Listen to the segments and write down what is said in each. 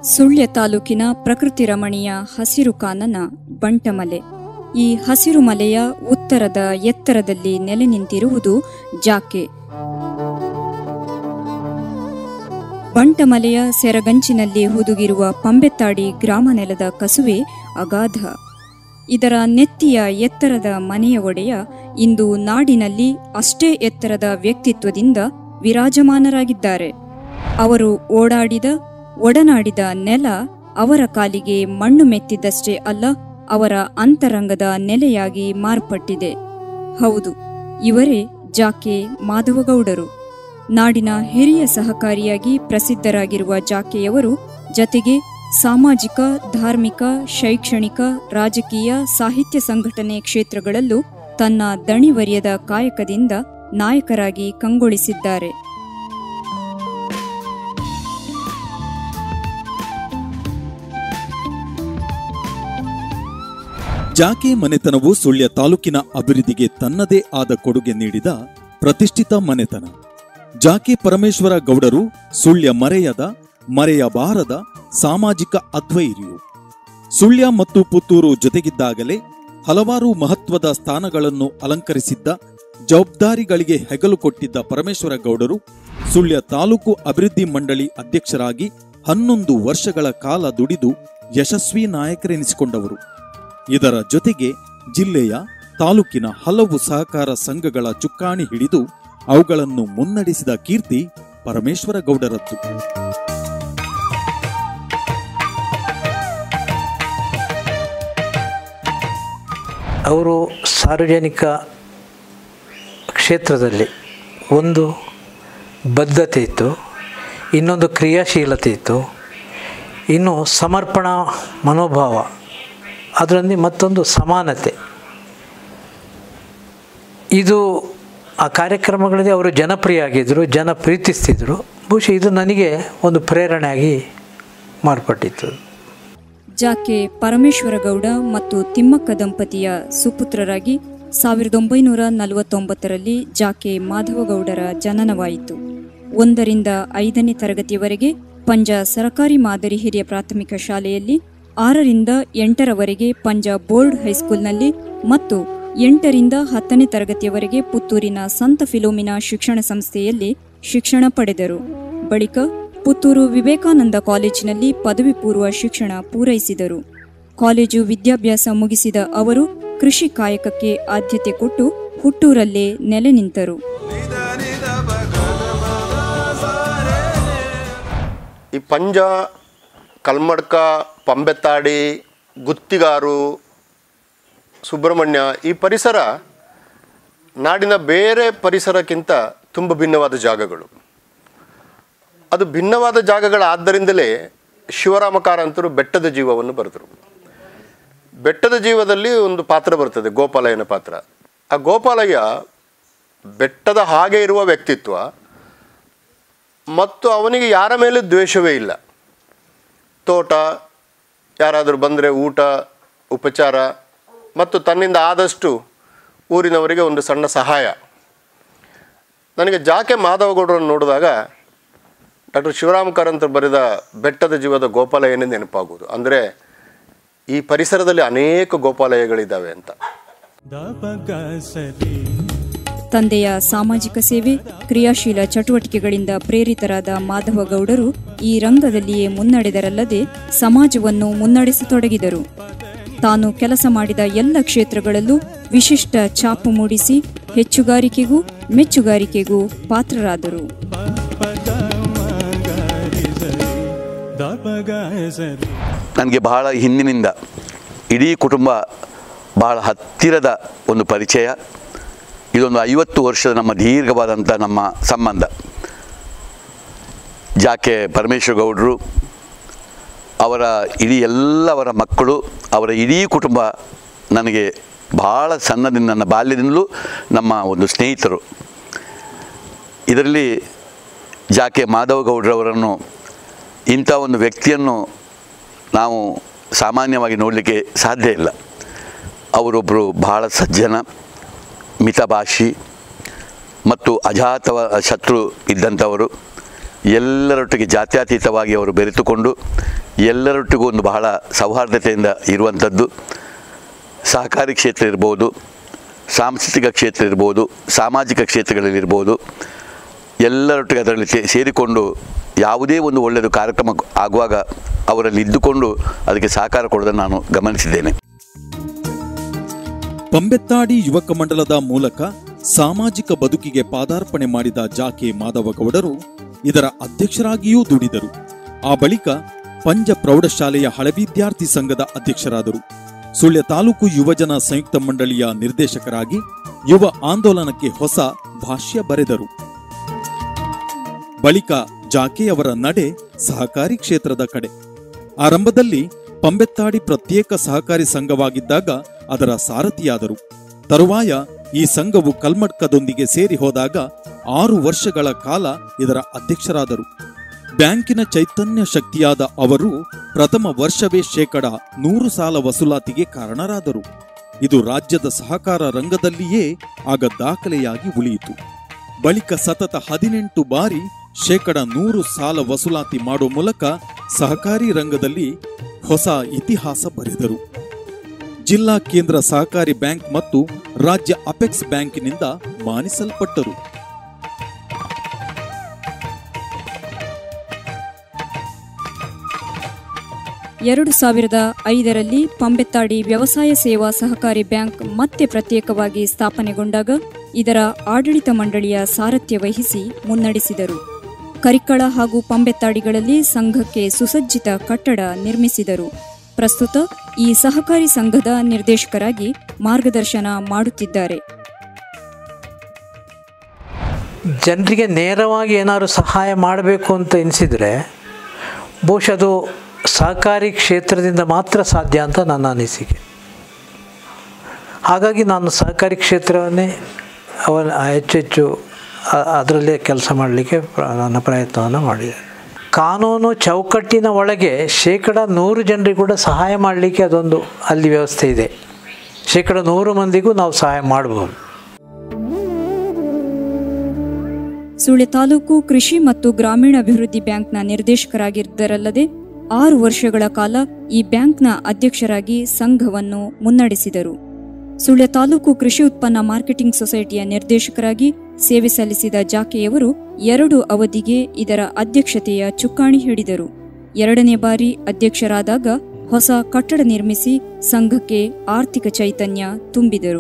ಸುಳ್ಯ ತಾಲೂಕಿನ ಪ್ರಕೃತಿ ರಮಣೀಯ ಹಸಿರು ಕಾನನ ಬಂಟಮಲೆ ಈ ಹಸಿರು ಮಲೆಯ ಉತ್ತರದ ಎತ್ತರದಲ್ಲಿ ನೆಲೆ ನಿಂತಿರುವುದು ಜಾಕೆ ಬಂಟಮಲೆಯ ಸೆರಗಂಚಿನಲ್ಲಿ ಹುದುಗಿರುವ ಪಂಬೆತ್ತಾಡಿ ಗ್ರಾಮ ನೆಲದ ಕಸುವೆ ಅಗಾಧ ಇದರ ನೆತ್ತಿಯ ಎತ್ತರದ ಮನೆಯ ಒಡೆಯ ಇಂದು ನಾಡಿನಲ್ಲಿ ಅಷ್ಟೇ ಎತ್ತರದ ವ್ಯಕ್ತಿತ್ವದಿಂದ ವಿರಾಜಮಾನರಾಗಿದ್ದಾರೆ ಅವರು ಓಡಾಡಿದ ಒಡನಾಡಿದ ನೆಲ ಅವರ ಕಾಲಿಗೆ ಮಣ್ಣು ಮೆತ್ತಿದ್ದಷ್ಟೇ ಅಲ್ಲ ಅವರ ಅಂತರಂಗದ ನೆಲೆಯಾಗಿ ಮಾರ್ಪಟ್ಟಿದೆ ಹೌದು ಇವರೇ ಜಾಕೆ ಮಾಧವಗೌಡರು ನಾಡಿನ ಹಿರಿಯ ಸಹಕಾರಿಯಾಗಿ ಪ್ರಸಿದ್ಧರಾಗಿರುವ ಜಾಕೆಯವರು ಜತೆಗೆ ಸಾಮಾಜಿಕ ಧಾರ್ಮಿಕ ಶೈಕ್ಷಣಿಕ ರಾಜಕೀಯ ಸಾಹಿತ್ಯ ಸಂಘಟನೆ ಕ್ಷೇತ್ರಗಳಲ್ಲೂ ತನ್ನ ದಣಿವರಿಯದ ಕಾಯಕದಿಂದ ನಾಯಕರಾಗಿ ಕಂಗೊಳಿಸಿದ್ದಾರೆ ಜಾಕೆ ಮನೆತನವು ಸುಳ್ಯ ತಾಲೂಕಿನ ಅಭಿವೃದ್ಧಿಗೆ ತನ್ನದೇ ಆದ ಕೊಡುಗೆ ನೀಡಿದ ಪ್ರತಿಷ್ಠಿತ ಮನೆತನ ಜಾಕೆ ಪರಮೇಶ್ವರ ಗೌಡರು ಸುಳ್ಯ ಮರೆಯದ ಮರೆಯಬಾರದ ಸಾಮಾಜಿಕ ಅದ್ವೈರ್ಯು ಸುಳ್ಯ ಮತ್ತು ಪುತ್ತೂರು ಜೊತೆಗಿದ್ದಾಗಲೇ ಹಲವಾರು ಮಹತ್ವದ ಸ್ಥಾನಗಳನ್ನು ಅಲಂಕರಿಸಿದ್ದ ಜವಾಬ್ದಾರಿಗಳಿಗೆ ಹೆಗಲು ಕೊಟ್ಟಿದ್ದ ಪರಮೇಶ್ವರ ಗೌಡರು ಸುಳ್ಯ ತಾಲೂಕು ಅಭಿವೃದ್ಧಿ ಮಂಡಳಿ ಅಧ್ಯಕ್ಷರಾಗಿ ಹನ್ನೊಂದು ವರ್ಷಗಳ ಕಾಲ ದುಡಿದು ಯಶಸ್ವಿ ನಾಯಕರೆನಿಸಿಕೊಂಡವರು ಇದರ ಜೊತೆಗೆ ಜಿಲ್ಲೆಯ ತಾಲೂಕಿನ ಹಲವು ಸಹಕಾರ ಸಂಘಗಳ ಚುಕ್ಕಾಣಿ ಹಿಡಿದು ಅವುಗಳನ್ನು ಮುನ್ನಡೆಸಿದ ಕೀರ್ತಿ ಪರಮೇಶ್ವರ ಗೌಡರದ್ದು ಅವರು ಸಾರ್ವಜನಿಕ ಕ್ಷೇತ್ರದಲ್ಲಿ ಒಂದು ಬದ್ಧತೆ ಇತ್ತು ಇನ್ನೊಂದು ಕ್ರಿಯಾಶೀಲತೆ ಇತ್ತು ಇನ್ನು ಸಮರ್ಪಣಾ ಮನೋಭಾವ ಅದರಲ್ಲಿ ಮತ್ತೊಂದು ಸಮಾನತೆ ಇದು ಆ ಕಾರ್ಯಕ್ರಮಗಳಲ್ಲಿ ಅವರು ಜನಪ್ರಿಯ ಆಗಿದ್ದರು ಜನ ಪ್ರೀತಿಸ್ತಿದ್ರು ಬಹುಶಃ ಇದು ನನಗೆ ಒಂದು ಪ್ರೇರಣೆಯಾಗಿ ಮಾರ್ಪಟ್ಟಿತ್ತು ಜಾಕೆ ಪರಮೇಶ್ವರಗೌಡ ಮತ್ತು ತಿಮ್ಮಕ್ಕ ದಂಪತಿಯ ಸುಪುತ್ರರಾಗಿ ಸಾವಿರದ ಒಂಬೈನೂರ ನಲವತ್ತೊಂಬತ್ತರಲ್ಲಿ ಜಾಕೆ ಮಾಧವಗೌಡರ ಜನನವಾಯಿತು ಒಂದರಿಂದ ಐದನೇ ತರಗತಿಯವರೆಗೆ ಪಂಜ ಸರಕಾರಿ ಮಾದರಿ ಹಿರಿಯ ಪ್ರಾಥಮಿಕ ಶಾಲೆಯಲ್ಲಿ ಆರರಿಂದ ಎಂಟರವರೆಗೆ ಪಂಜ ಬೋರ್ಡ್ ಹೈಸ್ಕೂಲ್ನಲ್ಲಿ ಮತ್ತು ಎಂಟರಿಂದ ಹತ್ತನೇ ತರಗತಿಯವರೆಗೆ ಪುತ್ತೂರಿನ ಸಂತ ಫಿಲೋಮಿನಾ ಶಿಕ್ಷಣ ಸಂಸ್ಥೆಯಲ್ಲಿ ಶಿಕ್ಷಣ ಪಡೆದರು ಬಳಿಕ ಪುತ್ತೂರು ವಿವೇಕಾನಂದ ಕಾಲೇಜಿನಲ್ಲಿ ಪದವಿ ಪೂರ್ವ ಶಿಕ್ಷಣ ಪೂರೈಸಿದರು ಕಾಲೇಜು ವಿದ್ಯಾಭ್ಯಾಸ ಮುಗಿಸಿದ ಅವರು ಕೃಷಿ ಕಾಯಕಕ್ಕೆ ಆದ್ಯತೆ ಕೊಟ್ಟು ಹುಟ್ಟೂರಲ್ಲೇ ನೆಲೆ ನಿಂತರು ಈ ಪಂಜ ಕಲ್ಮಡ್ಕ ಪಂಬೆತ್ತಾಡಿ ಗುತ್ತಿಗಾರು ಸುಬ್ರಹ್ಮಣ್ಯ ಈ ಪರಿಸರ ನಾಡಿನ ಬೇರೆ ಪರಿಸರಕ್ಕಿಂತ ತುಂಬ ಭಿನ್ನವಾದ ಜಾಗಗಳು ಅದು ಭಿನ್ನವಾದ ಜಾಗಗಳಾದ್ದರಿಂದಲೇ ಶಿವರಾಮ ಕಾರಂತರು ಬೆಟ್ಟದ ಜೀವವನ್ನು ಬರೆದರು ಬೆಟ್ಟದ ಜೀವದಲ್ಲಿ ಒಂದು ಪಾತ್ರ ಬರ್ತದೆ ಗೋಪಾಲಯ್ಯನ ಪಾತ್ರ ಆ ಗೋಪಾಲಯ್ಯ ಬೆಟ್ಟದ ಹಾಗೆ ಇರುವ ವ್ಯಕ್ತಿತ್ವ ಮತ್ತು ಅವನಿಗೆ ಯಾರ ಮೇಲೆ ದ್ವೇಷವೇ ಇಲ್ಲ ತೋಟ ಯಾರಾದರೂ ಬಂದರೆ ಊಟ ಉಪಚಾರ ಮತ್ತು ತನ್ನಿಂದ ಆದಷ್ಟು ಊರಿನವರಿಗೆ ಒಂದು ಸಣ್ಣ ಸಹಾಯ ನನಗೆ ಜಾಕೆ ಮಾಧವಗೌಡರನ್ನು ನೋಡಿದಾಗ ಡಾಕ್ಟರ್ ಶಿವರಾಮ ಕಾರಂತರು ಬರೆದ ಬೆಟ್ಟದ ಜೀವದ ಗೋಪಾಲಯನೇ ನೆನಪಾಗುವುದು ಅಂದರೆ ಈ ಪರಿಸರದಲ್ಲಿ ಅನೇಕ ಗೋಪಾಲಯಗಳಿದ್ದಾವೆ ಅಂತ ತಂದೆಯ ಸಾಮಾಜಿಕ ಸೇವೆ ಕ್ರಿಯಾಶೀಲ ಚಟುವಟಿಕೆಗಳಿಂದ ಪ್ರೇರಿತರಾದ ಮಾಧವಗೌಡರು ಈ ರಂಗದಲ್ಲಿಯೇ ಮುನ್ನಡೆದರಲ್ಲದೆ ಸಮಾಜವನ್ನು ಮುನ್ನಡೆಸತೊಡಗಿದರು ತಾನು ಕೆಲಸ ಮಾಡಿದ ಎಲ್ಲ ಕ್ಷೇತ್ರಗಳಲ್ಲೂ ವಿಶಿಷ್ಟ ಛಾಪು ಮೂಡಿಸಿ ಹೆಚ್ಚುಗಾರಿಕೆಗೂ ಮೆಚ್ಚುಗಾರಿಕೆಗೂ ಪಾತ್ರರಾದರು ನನಗೆ ಬಹಳ ಹಿಂದಿನಿಂದ ಇಡೀ ಕುಟುಂಬ ಬಹಳ ಹತ್ತಿರದ ಒಂದು ಪರಿಚಯ ಇದೊಂದು ಐವತ್ತು ವರ್ಷದ ನಮ್ಮ ದೀರ್ಘವಾದಂಥ ನಮ್ಮ ಸಂಬಂಧ ಜಾಕೆ ಪರಮೇಶ್ವರ ಗೌಡರು ಅವರ ಇಡೀ ಎಲ್ಲವರ ಮಕ್ಕಳು ಅವರ ಇಡೀ ಕುಟುಂಬ ನನಗೆ ಭಾಳ ಸಣ್ಣದಿಂದ ನನ್ನ ಬಾಲ್ಯದಿಂದಲೂ ನಮ್ಮ ಒಂದು ಸ್ನೇಹಿತರು ಇದರಲ್ಲಿ ಜಾಕೆ ಮಾಧವ ಗೌಡ್ರವರನ್ನು ಇಂಥ ಒಂದು ವ್ಯಕ್ತಿಯನ್ನು ನಾವು ಸಾಮಾನ್ಯವಾಗಿ ನೋಡಲಿಕ್ಕೆ ಸಾಧ್ಯ ಇಲ್ಲ ಅವರೊಬ್ಬರು ಬಹಳ ಸಜ್ಜನ ಮಿತಭಾಷಿ ಮತ್ತು ಅಜಾತ ಶತ್ರು ಇದ್ದಂಥವರು ಎಲ್ಲರೊಟ್ಟಿಗೆ ಜಾತ್ಯತೀತವಾಗಿ ಅವರು ಬೆರೆತುಕೊಂಡು ಎಲ್ಲರೊಟ್ಟಿಗೂ ಒಂದು ಬಹಳ ಸೌಹಾರ್ದತೆಯಿಂದ ಇರುವಂಥದ್ದು ಸಹಕಾರಿ ಕ್ಷೇತ್ರ ಇರ್ಬೋದು ಸಾಂಸ್ಕೃತಿಕ ಕ್ಷೇತ್ರ ಇರ್ಬೋದು ಸಾಮಾಜಿಕ ಕ್ಷೇತ್ರಗಳಲ್ಲಿರ್ಬೋದು ಎಲ್ಲರೊಟ್ಟಿಗೆ ಅದರಲ್ಲಿ ಸೇ- ಸೇರಿಕೊಂಡು ಯಾವುದೇ ಒಂದು ಒಳ್ಳೆಯದು ಕಾರ್ಯಕ್ರಮ ಆಗುವಾಗ ಅವರಲ್ಲಿ ಇದ್ದುಕೊಂಡು ಅದಕ್ಕೆ ಸಹಕಾರ ಕೊಡೋದನ್ನು ನಾನು ಗಮನಿಸಿದ್ದೇನೆ ಪಂಬೆತ್ತಾಡಿ ಯುವಕ ಮಂಡಲದ ಮೂಲಕ ಸಾಮಾಜಿಕ ಬದುಕಿಗೆ ಪಾದಾರ್ಪಣೆ ಮಾಡಿದ ಜಾಕೆ ಮಾಧವಗೌಡರು ಇದರ ಅಧ್ಯಕ್ಷರಾಗಿಯೂ ದುಡಿದರು ಆ ಬಳಿಕ ಪಂಜ ಪ್ರೌಢಶಾಲೆಯ ಹಳೆ ವಿದ್ಯಾರ್ಥಿ ಸಂಘದ ಅಧ್ಯಕ್ಷರಾದರು ಸುಳ್ಯ ತಾಲೂಕು ಯುವಜನ ಸಂಯುಕ್ತ ಮಂಡಳಿಯ ನಿರ್ದೇಶಕರಾಗಿ ಯುವ ಆಂದೋಲನಕ್ಕೆ ಹೊಸ ಭಾಷ್ಯ ಬರೆದರು ಬಳಿಕ ಜಾಕೆಯವರ ನಡೆ ಸಹಕಾರಿ ಕ್ಷೇತ್ರದ ಕಡೆ ಆರಂಭದಲ್ಲಿ ಪಂಬೆತ್ತಾಡಿ ಪ್ರತ್ಯೇಕ ಸಹಕಾರಿ ಸಂಘವಾಗಿದ್ದಾಗ ಅದರ ಸಾರಥಿಯಾದರು ತರುವಾಯ ಈ ಸಂಘವು ಕಲ್ಮಡ್ಕದೊಂದಿಗೆ ಸೇರಿ ಹೋದಾಗ ಆರು ವರ್ಷಗಳ ಕಾಲ ಇದರ ಅಧ್ಯಕ್ಷರಾದರು ಬ್ಯಾಂಕಿನ ಚೈತನ್ಯ ಶಕ್ತಿಯಾದ ಅವರು ಪ್ರಥಮ ವರ್ಷವೇ ಶೇಕಡ ನೂರು ಸಾಲ ವಸೂಲಾತಿಗೆ ಕಾರಣರಾದರು ಇದು ರಾಜ್ಯದ ಸಹಕಾರ ರಂಗದಲ್ಲಿಯೇ ಆಗ ದಾಖಲೆಯಾಗಿ ಉಳಿಯಿತು ಬಳಿಕ ಸತತ ಹದಿನೆಂಟು ಬಾರಿ ಶೇಕಡ ನೂರು ಸಾಲ ವಸೂಲಾತಿ ಮಾಡುವ ಮೂಲಕ ಸಹಕಾರಿ ರಂಗದಲ್ಲಿ ಹೊಸ ಇತಿಹಾಸ ಬರೆದರು ಜಿಲ್ಲಾ ಕೇಂದ್ರ ಸಹಕಾರಿ ಬ್ಯಾಂಕ್ ಮತ್ತು ರಾಜ್ಯ ಅಪೆಕ್ಸ್ ಬ್ಯಾಂಕಿನಿಂದ ಮಾನಿಸಲ್ಪಟ್ಟರು ಎರಡು ಸಾವಿರದ ಐದರಲ್ಲಿ ಪಂಬೆತ್ತಾಡಿ ವ್ಯವಸಾಯ ಸೇವಾ ಸಹಕಾರಿ ಬ್ಯಾಂಕ್ ಮತ್ತೆ ಪ್ರತ್ಯೇಕವಾಗಿ ಸ್ಥಾಪನೆಗೊಂಡಾಗ ಇದರ ಆಡಳಿತ ಮಂಡಳಿಯ ಸಾರಥ್ಯ ವಹಿಸಿ ಮುನ್ನಡೆಸಿದರು ಕರಿಕ್ಕಳ ಹಾಗೂ ಪಂಬೆತ್ತಾಡಿಗಳಲ್ಲಿ ಸಂಘಕ್ಕೆ ಸುಸಜ್ಜಿತ ಕಟ್ಟಡ ನಿರ್ಮಿಸಿದರು ಪ್ರಸ್ತುತ ಈ ಸಹಕಾರಿ ಸಂಘದ ನಿರ್ದೇಶಕರಾಗಿ ಮಾರ್ಗದರ್ಶನ ಮಾಡುತ್ತಿದ್ದಾರೆ ಜನರಿಗೆ ನೇರವಾಗಿ ಏನಾದ್ರು ಸಹಾಯ ಮಾಡಬೇಕು ಅಂತ ಎನಿಸಿದರೆ ಬಹುಶಃ ಅದು ಸಹಕಾರಿ ಕ್ಷೇತ್ರದಿಂದ ಮಾತ್ರ ಸಾಧ್ಯ ಅಂತ ನನ್ನ ಅನಿಸಿಕೆ ಹಾಗಾಗಿ ನಾನು ಸಹಕಾರಿ ಕ್ಷೇತ್ರವನ್ನೇ ಅವನ ಹೆಚ್ಚು ಹೆಚ್ಚು ಅ- ಅದರಲ್ಲೇ ಕೆಲಸ ಮಾಡಲಿಕ್ಕೆ ಪ್ರ- ನನ್ನ ಪ್ರಯತ್ನವನ್ನು ಮಾಡಿದೆ ಕಾನೂನು ಚೌಕಟ್ಟಿನ ಒಳಗೆ ಶೇಕಡ ನೂರು ಜನರಿಗೆ ಕೂಡ ಸಹಾಯ ಮಾಡಲಿಕ್ಕೆ ಅದೊಂದು ಅಲ್ಲಿ ವ್ಯವಸ್ಥೆ ಇದೆ ಶೇಕಡ ನೂರು ಮಂದಿಗೂ ನಾವು ಸಹಾಯ ಮಾಡ್ಬೋದು ಸುಳ್ಯ ತಾಲೂಕು ಕೃಷಿ ಮತ್ತು ಗ್ರಾಮೀಣಾಭಿವೃದ್ಧಿ ಬ್ಯಾಂಕ್ನ ನಿರ್ದೇಶಕರಾಗಿದ್ದರಲ್ಲದೆ ಆರು ವರ್ಷಗಳ ಕಾಲ ಈ ಬ್ಯಾಂಕ್ನ ಅಧ್ಯಕ್ಷರಾಗಿ ಸಂಘವನ್ನು ಮುನ್ನಡೆಸಿದರು ಸುಳ್ಯ ತಾಲೂಕು ಕೃಷಿ ಉತ್ಪನ್ನ ಮಾರ್ಕೆಟಿಂಗ್ ಸೊಸೈಟಿಯ ನಿರ್ದೇಶಕರಾಗಿ ಸೇವೆ ಸಲ್ಲಿಸಿದ ಜಾಕೆಯವರು ಎರಡು ಅವಧಿಗೆ ಇದರ ಅಧ್ಯಕ್ಷತೆಯ ಚುಕ್ಕಾಣಿ ಹಿಡಿದರು ಎರಡನೇ ಬಾರಿ ಅಧ್ಯಕ್ಷರಾದಾಗ ಹೊಸ ಕಟ್ಟಡ ನಿರ್ಮಿಸಿ ಸಂಘಕ್ಕೆ ಆರ್ಥಿಕ ಚೈತನ್ಯ ತುಂಬಿದರು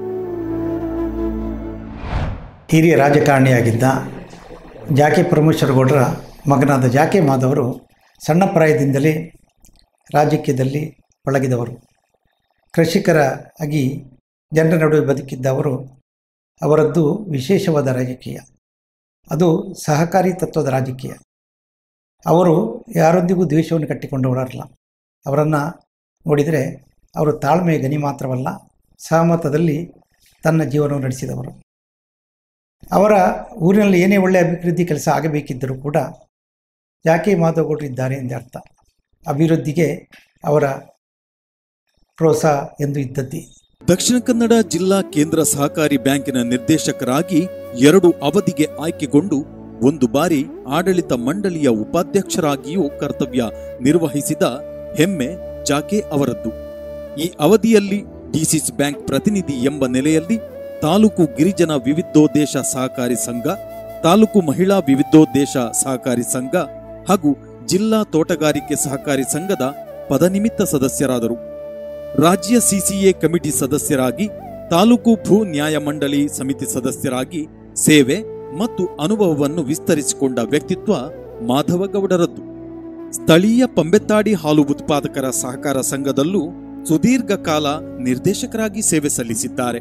ಹಿರಿಯ ರಾಜಕಾರಣಿಯಾಗಿದ್ದ ಜಾಕೆ ಪರಮೇಶ್ವರಗೌಡರ ಮಗನಾದ ಜಾಕೆ ಮಾಧವರು ಸಣ್ಣ ಪ್ರಾಯದಿಂದಲೇ ರಾಜಕೀಯದಲ್ಲಿ ಪಳಗಿದವರು ಕೃಷಿಕರ ಆಗಿ ಜನರ ನಡುವೆ ಬದುಕಿದ್ದ ಅವರು ಅವರದ್ದು ವಿಶೇಷವಾದ ರಾಜಕೀಯ ಅದು ಸಹಕಾರಿ ತತ್ವದ ರಾಜಕೀಯ ಅವರು ಯಾರೊಂದಿಗೂ ದ್ವೇಷವನ್ನು ಕಟ್ಟಿಕೊಂಡವರಲ್ಲ ಅವರನ್ನು ನೋಡಿದರೆ ಅವರು ತಾಳ್ಮೆಯ ಗನಿ ಮಾತ್ರವಲ್ಲ ಸಹಮತದಲ್ಲಿ ತನ್ನ ಜೀವನವನ್ನು ನಡೆಸಿದವರು ಅವರ ಊರಿನಲ್ಲಿ ಏನೇ ಒಳ್ಳೆಯ ಅಭಿವೃದ್ಧಿ ಕೆಲಸ ಆಗಬೇಕಿದ್ದರೂ ಕೂಡ ಯಾಕೆ ಮಾಧವಗೌಡರು ಇದ್ದಾರೆ ಎಂದೇ ಅರ್ಥ ಅಭಿವೃದ್ಧಿಗೆ ಅವರ ಪ್ರೋತ್ಸಾಹ ಎಂದು ಇದ್ದದ್ದೇ ದಕ್ಷಿಣ ಕನ್ನಡ ಜಿಲ್ಲಾ ಕೇಂದ್ರ ಸಹಕಾರಿ ಬ್ಯಾಂಕಿನ ನಿರ್ದೇಶಕರಾಗಿ ಎರಡು ಅವಧಿಗೆ ಆಯ್ಕೆಗೊಂಡು ಒಂದು ಬಾರಿ ಆಡಳಿತ ಮಂಡಳಿಯ ಉಪಾಧ್ಯಕ್ಷರಾಗಿಯೂ ಕರ್ತವ್ಯ ನಿರ್ವಹಿಸಿದ ಹೆಮ್ಮೆ ಜಾಕೆ ಅವರದ್ದು ಈ ಅವಧಿಯಲ್ಲಿ ಡಿಸಿಸ್ ಬ್ಯಾಂಕ್ ಪ್ರತಿನಿಧಿ ಎಂಬ ನೆಲೆಯಲ್ಲಿ ತಾಲೂಕು ಗಿರಿಜನ ವಿವಿಧೋದ್ದೇಶ ಸಹಕಾರಿ ಸಂಘ ತಾಲೂಕು ಮಹಿಳಾ ವಿವಿಧೋದ್ದೇಶ ಸಹಕಾರಿ ಸಂಘ ಹಾಗೂ ಜಿಲ್ಲಾ ತೋಟಗಾರಿಕೆ ಸಹಕಾರಿ ಸಂಘದ ಪದನಿಮಿತ್ತ ಸದಸ್ಯರಾದರು ರಾಜ್ಯ ಸಿಸಿಎ ಕಮಿಟಿ ಸದಸ್ಯರಾಗಿ ತಾಲೂಕು ಭೂ ನ್ಯಾಯ ಮಂಡಳಿ ಸಮಿತಿ ಸದಸ್ಯರಾಗಿ ಸೇವೆ ಮತ್ತು ಅನುಭವವನ್ನು ವಿಸ್ತರಿಸಿಕೊಂಡ ವ್ಯಕ್ತಿತ್ವ ಮಾಧವಗೌಡರದ್ದು ಸ್ಥಳೀಯ ಪಂಬೆತ್ತಾಡಿ ಹಾಲು ಉತ್ಪಾದಕರ ಸಹಕಾರ ಸಂಘದಲ್ಲೂ ಸುದೀರ್ಘ ಕಾಲ ನಿರ್ದೇಶಕರಾಗಿ ಸೇವೆ ಸಲ್ಲಿಸಿದ್ದಾರೆ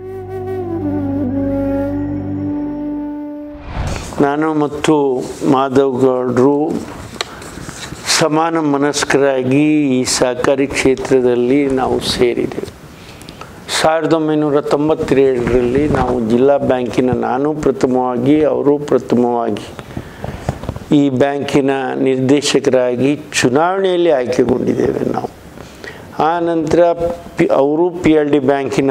ನಾನು ಮತ್ತು ಮಾಧವ್ ಗೌಡ್ರು ಸಮಾನ ಮನಸ್ಕರಾಗಿ ಈ ಸಹಕಾರಿ ಕ್ಷೇತ್ರದಲ್ಲಿ ನಾವು ಸೇರಿದೆವು ಸಾವಿರದ ಒಂಬೈನೂರ ತೊಂಬತ್ತೇಳರಲ್ಲಿ ನಾವು ಜಿಲ್ಲಾ ಬ್ಯಾಂಕಿನ ನಾನು ಪ್ರಥಮವಾಗಿ ಅವರು ಪ್ರಥಮವಾಗಿ ಈ ಬ್ಯಾಂಕಿನ ನಿರ್ದೇಶಕರಾಗಿ ಚುನಾವಣೆಯಲ್ಲಿ ಆಯ್ಕೆಗೊಂಡಿದ್ದೇವೆ ನಾವು ಆ ನಂತರ ಪಿ ಅವರು ಪಿ ಎಲ್ ಡಿ ಬ್ಯಾಂಕಿನ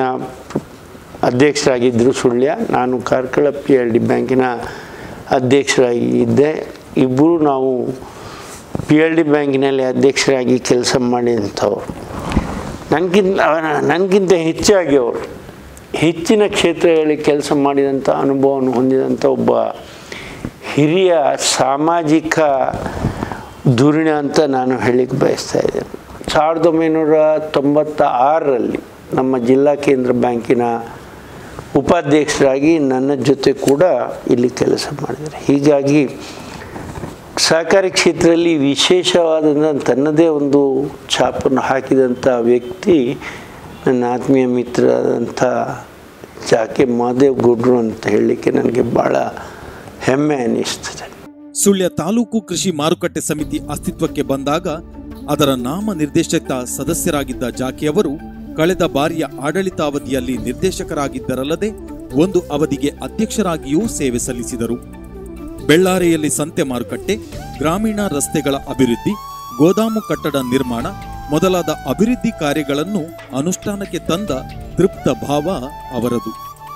ಅಧ್ಯಕ್ಷರಾಗಿದ್ದರು ಸುಳ್ಯ ನಾನು ಕಾರ್ಕಳ ಪಿ ಎಲ್ ಡಿ ಬ್ಯಾಂಕಿನ ಅಧ್ಯಕ್ಷರಾಗಿ ಇದ್ದೆ ಇಬ್ಬರು ನಾವು ಪಿ ಎಲ್ ಡಿ ಬ್ಯಾಂಕಿನಲ್ಲಿ ಅಧ್ಯಕ್ಷರಾಗಿ ಕೆಲಸ ಮಾಡಿದಂಥವ್ರು ನನಗಿಂತ ನನಗಿಂತ ಹೆಚ್ಚಾಗಿ ಅವರು ಹೆಚ್ಚಿನ ಕ್ಷೇತ್ರಗಳಲ್ಲಿ ಕೆಲಸ ಮಾಡಿದಂಥ ಅನುಭವವನ್ನು ಹೊಂದಿದಂಥ ಒಬ್ಬ ಹಿರಿಯ ಸಾಮಾಜಿಕ ಧುರೀಣ ಅಂತ ನಾನು ಹೇಳಿಕ್ಕೆ ಬಯಸ್ತಾ ಇದ್ದೇನೆ ಸಾವಿರದ ಒಂಬೈನೂರ ತೊಂಬತ್ತ ಆರರಲ್ಲಿ ನಮ್ಮ ಜಿಲ್ಲಾ ಕೇಂದ್ರ ಬ್ಯಾಂಕಿನ ಉಪಾಧ್ಯಕ್ಷರಾಗಿ ನನ್ನ ಜೊತೆ ಕೂಡ ಇಲ್ಲಿ ಕೆಲಸ ಮಾಡಿದ್ದಾರೆ ಹೀಗಾಗಿ ಸಹಕಾರಿ ಕ್ಷೇತ್ರದಲ್ಲಿ ವಿಶೇಷವಾದಂಥ ತನ್ನದೇ ಒಂದು ಛಾಪನ್ನು ಹಾಕಿದಂಥ ವ್ಯಕ್ತಿ ನನ್ನ ಆತ್ಮೀಯ ಮಿತ್ರರಾದಂಥ ಜಾಕೆ ಮಾದೇವ್ ಗೌಡ್ರು ಅಂತ ಹೇಳಲಿಕ್ಕೆ ನನಗೆ ಭಾಳ ಹೆಮ್ಮೆ ಅನ್ನಿಸ್ತದೆ ಸುಳ್ಯ ತಾಲೂಕು ಕೃಷಿ ಮಾರುಕಟ್ಟೆ ಸಮಿತಿ ಅಸ್ತಿತ್ವಕ್ಕೆ ಬಂದಾಗ ಅದರ ನಾಮ ನಿರ್ದೇಶಕ ಸದಸ್ಯರಾಗಿದ್ದ ಜಾಕಿಯವರು ಕಳೆದ ಬಾರಿಯ ಆಡಳಿತಾವಧಿಯಲ್ಲಿ ನಿರ್ದೇಶಕರಾಗಿದ್ದರಲ್ಲದೆ ಒಂದು ಅವಧಿಗೆ ಅಧ್ಯಕ್ಷರಾಗಿಯೂ ಸೇವೆ ಸಲ್ಲಿಸಿದರು ಬೆಳ್ಳಾರೆಯಲ್ಲಿ ಸಂತೆ ಮಾರುಕಟ್ಟೆ ಗ್ರಾಮೀಣ ರಸ್ತೆಗಳ ಅಭಿವೃದ್ಧಿ ಗೋದಾಮು ಕಟ್ಟಡ ನಿರ್ಮಾಣ ಮೊದಲಾದ ಅಭಿವೃದ್ಧಿ ಕಾರ್ಯಗಳನ್ನು ಅನುಷ್ಠಾನಕ್ಕೆ ತಂದ ತೃಪ್ತ ಭಾವ ಅವರದು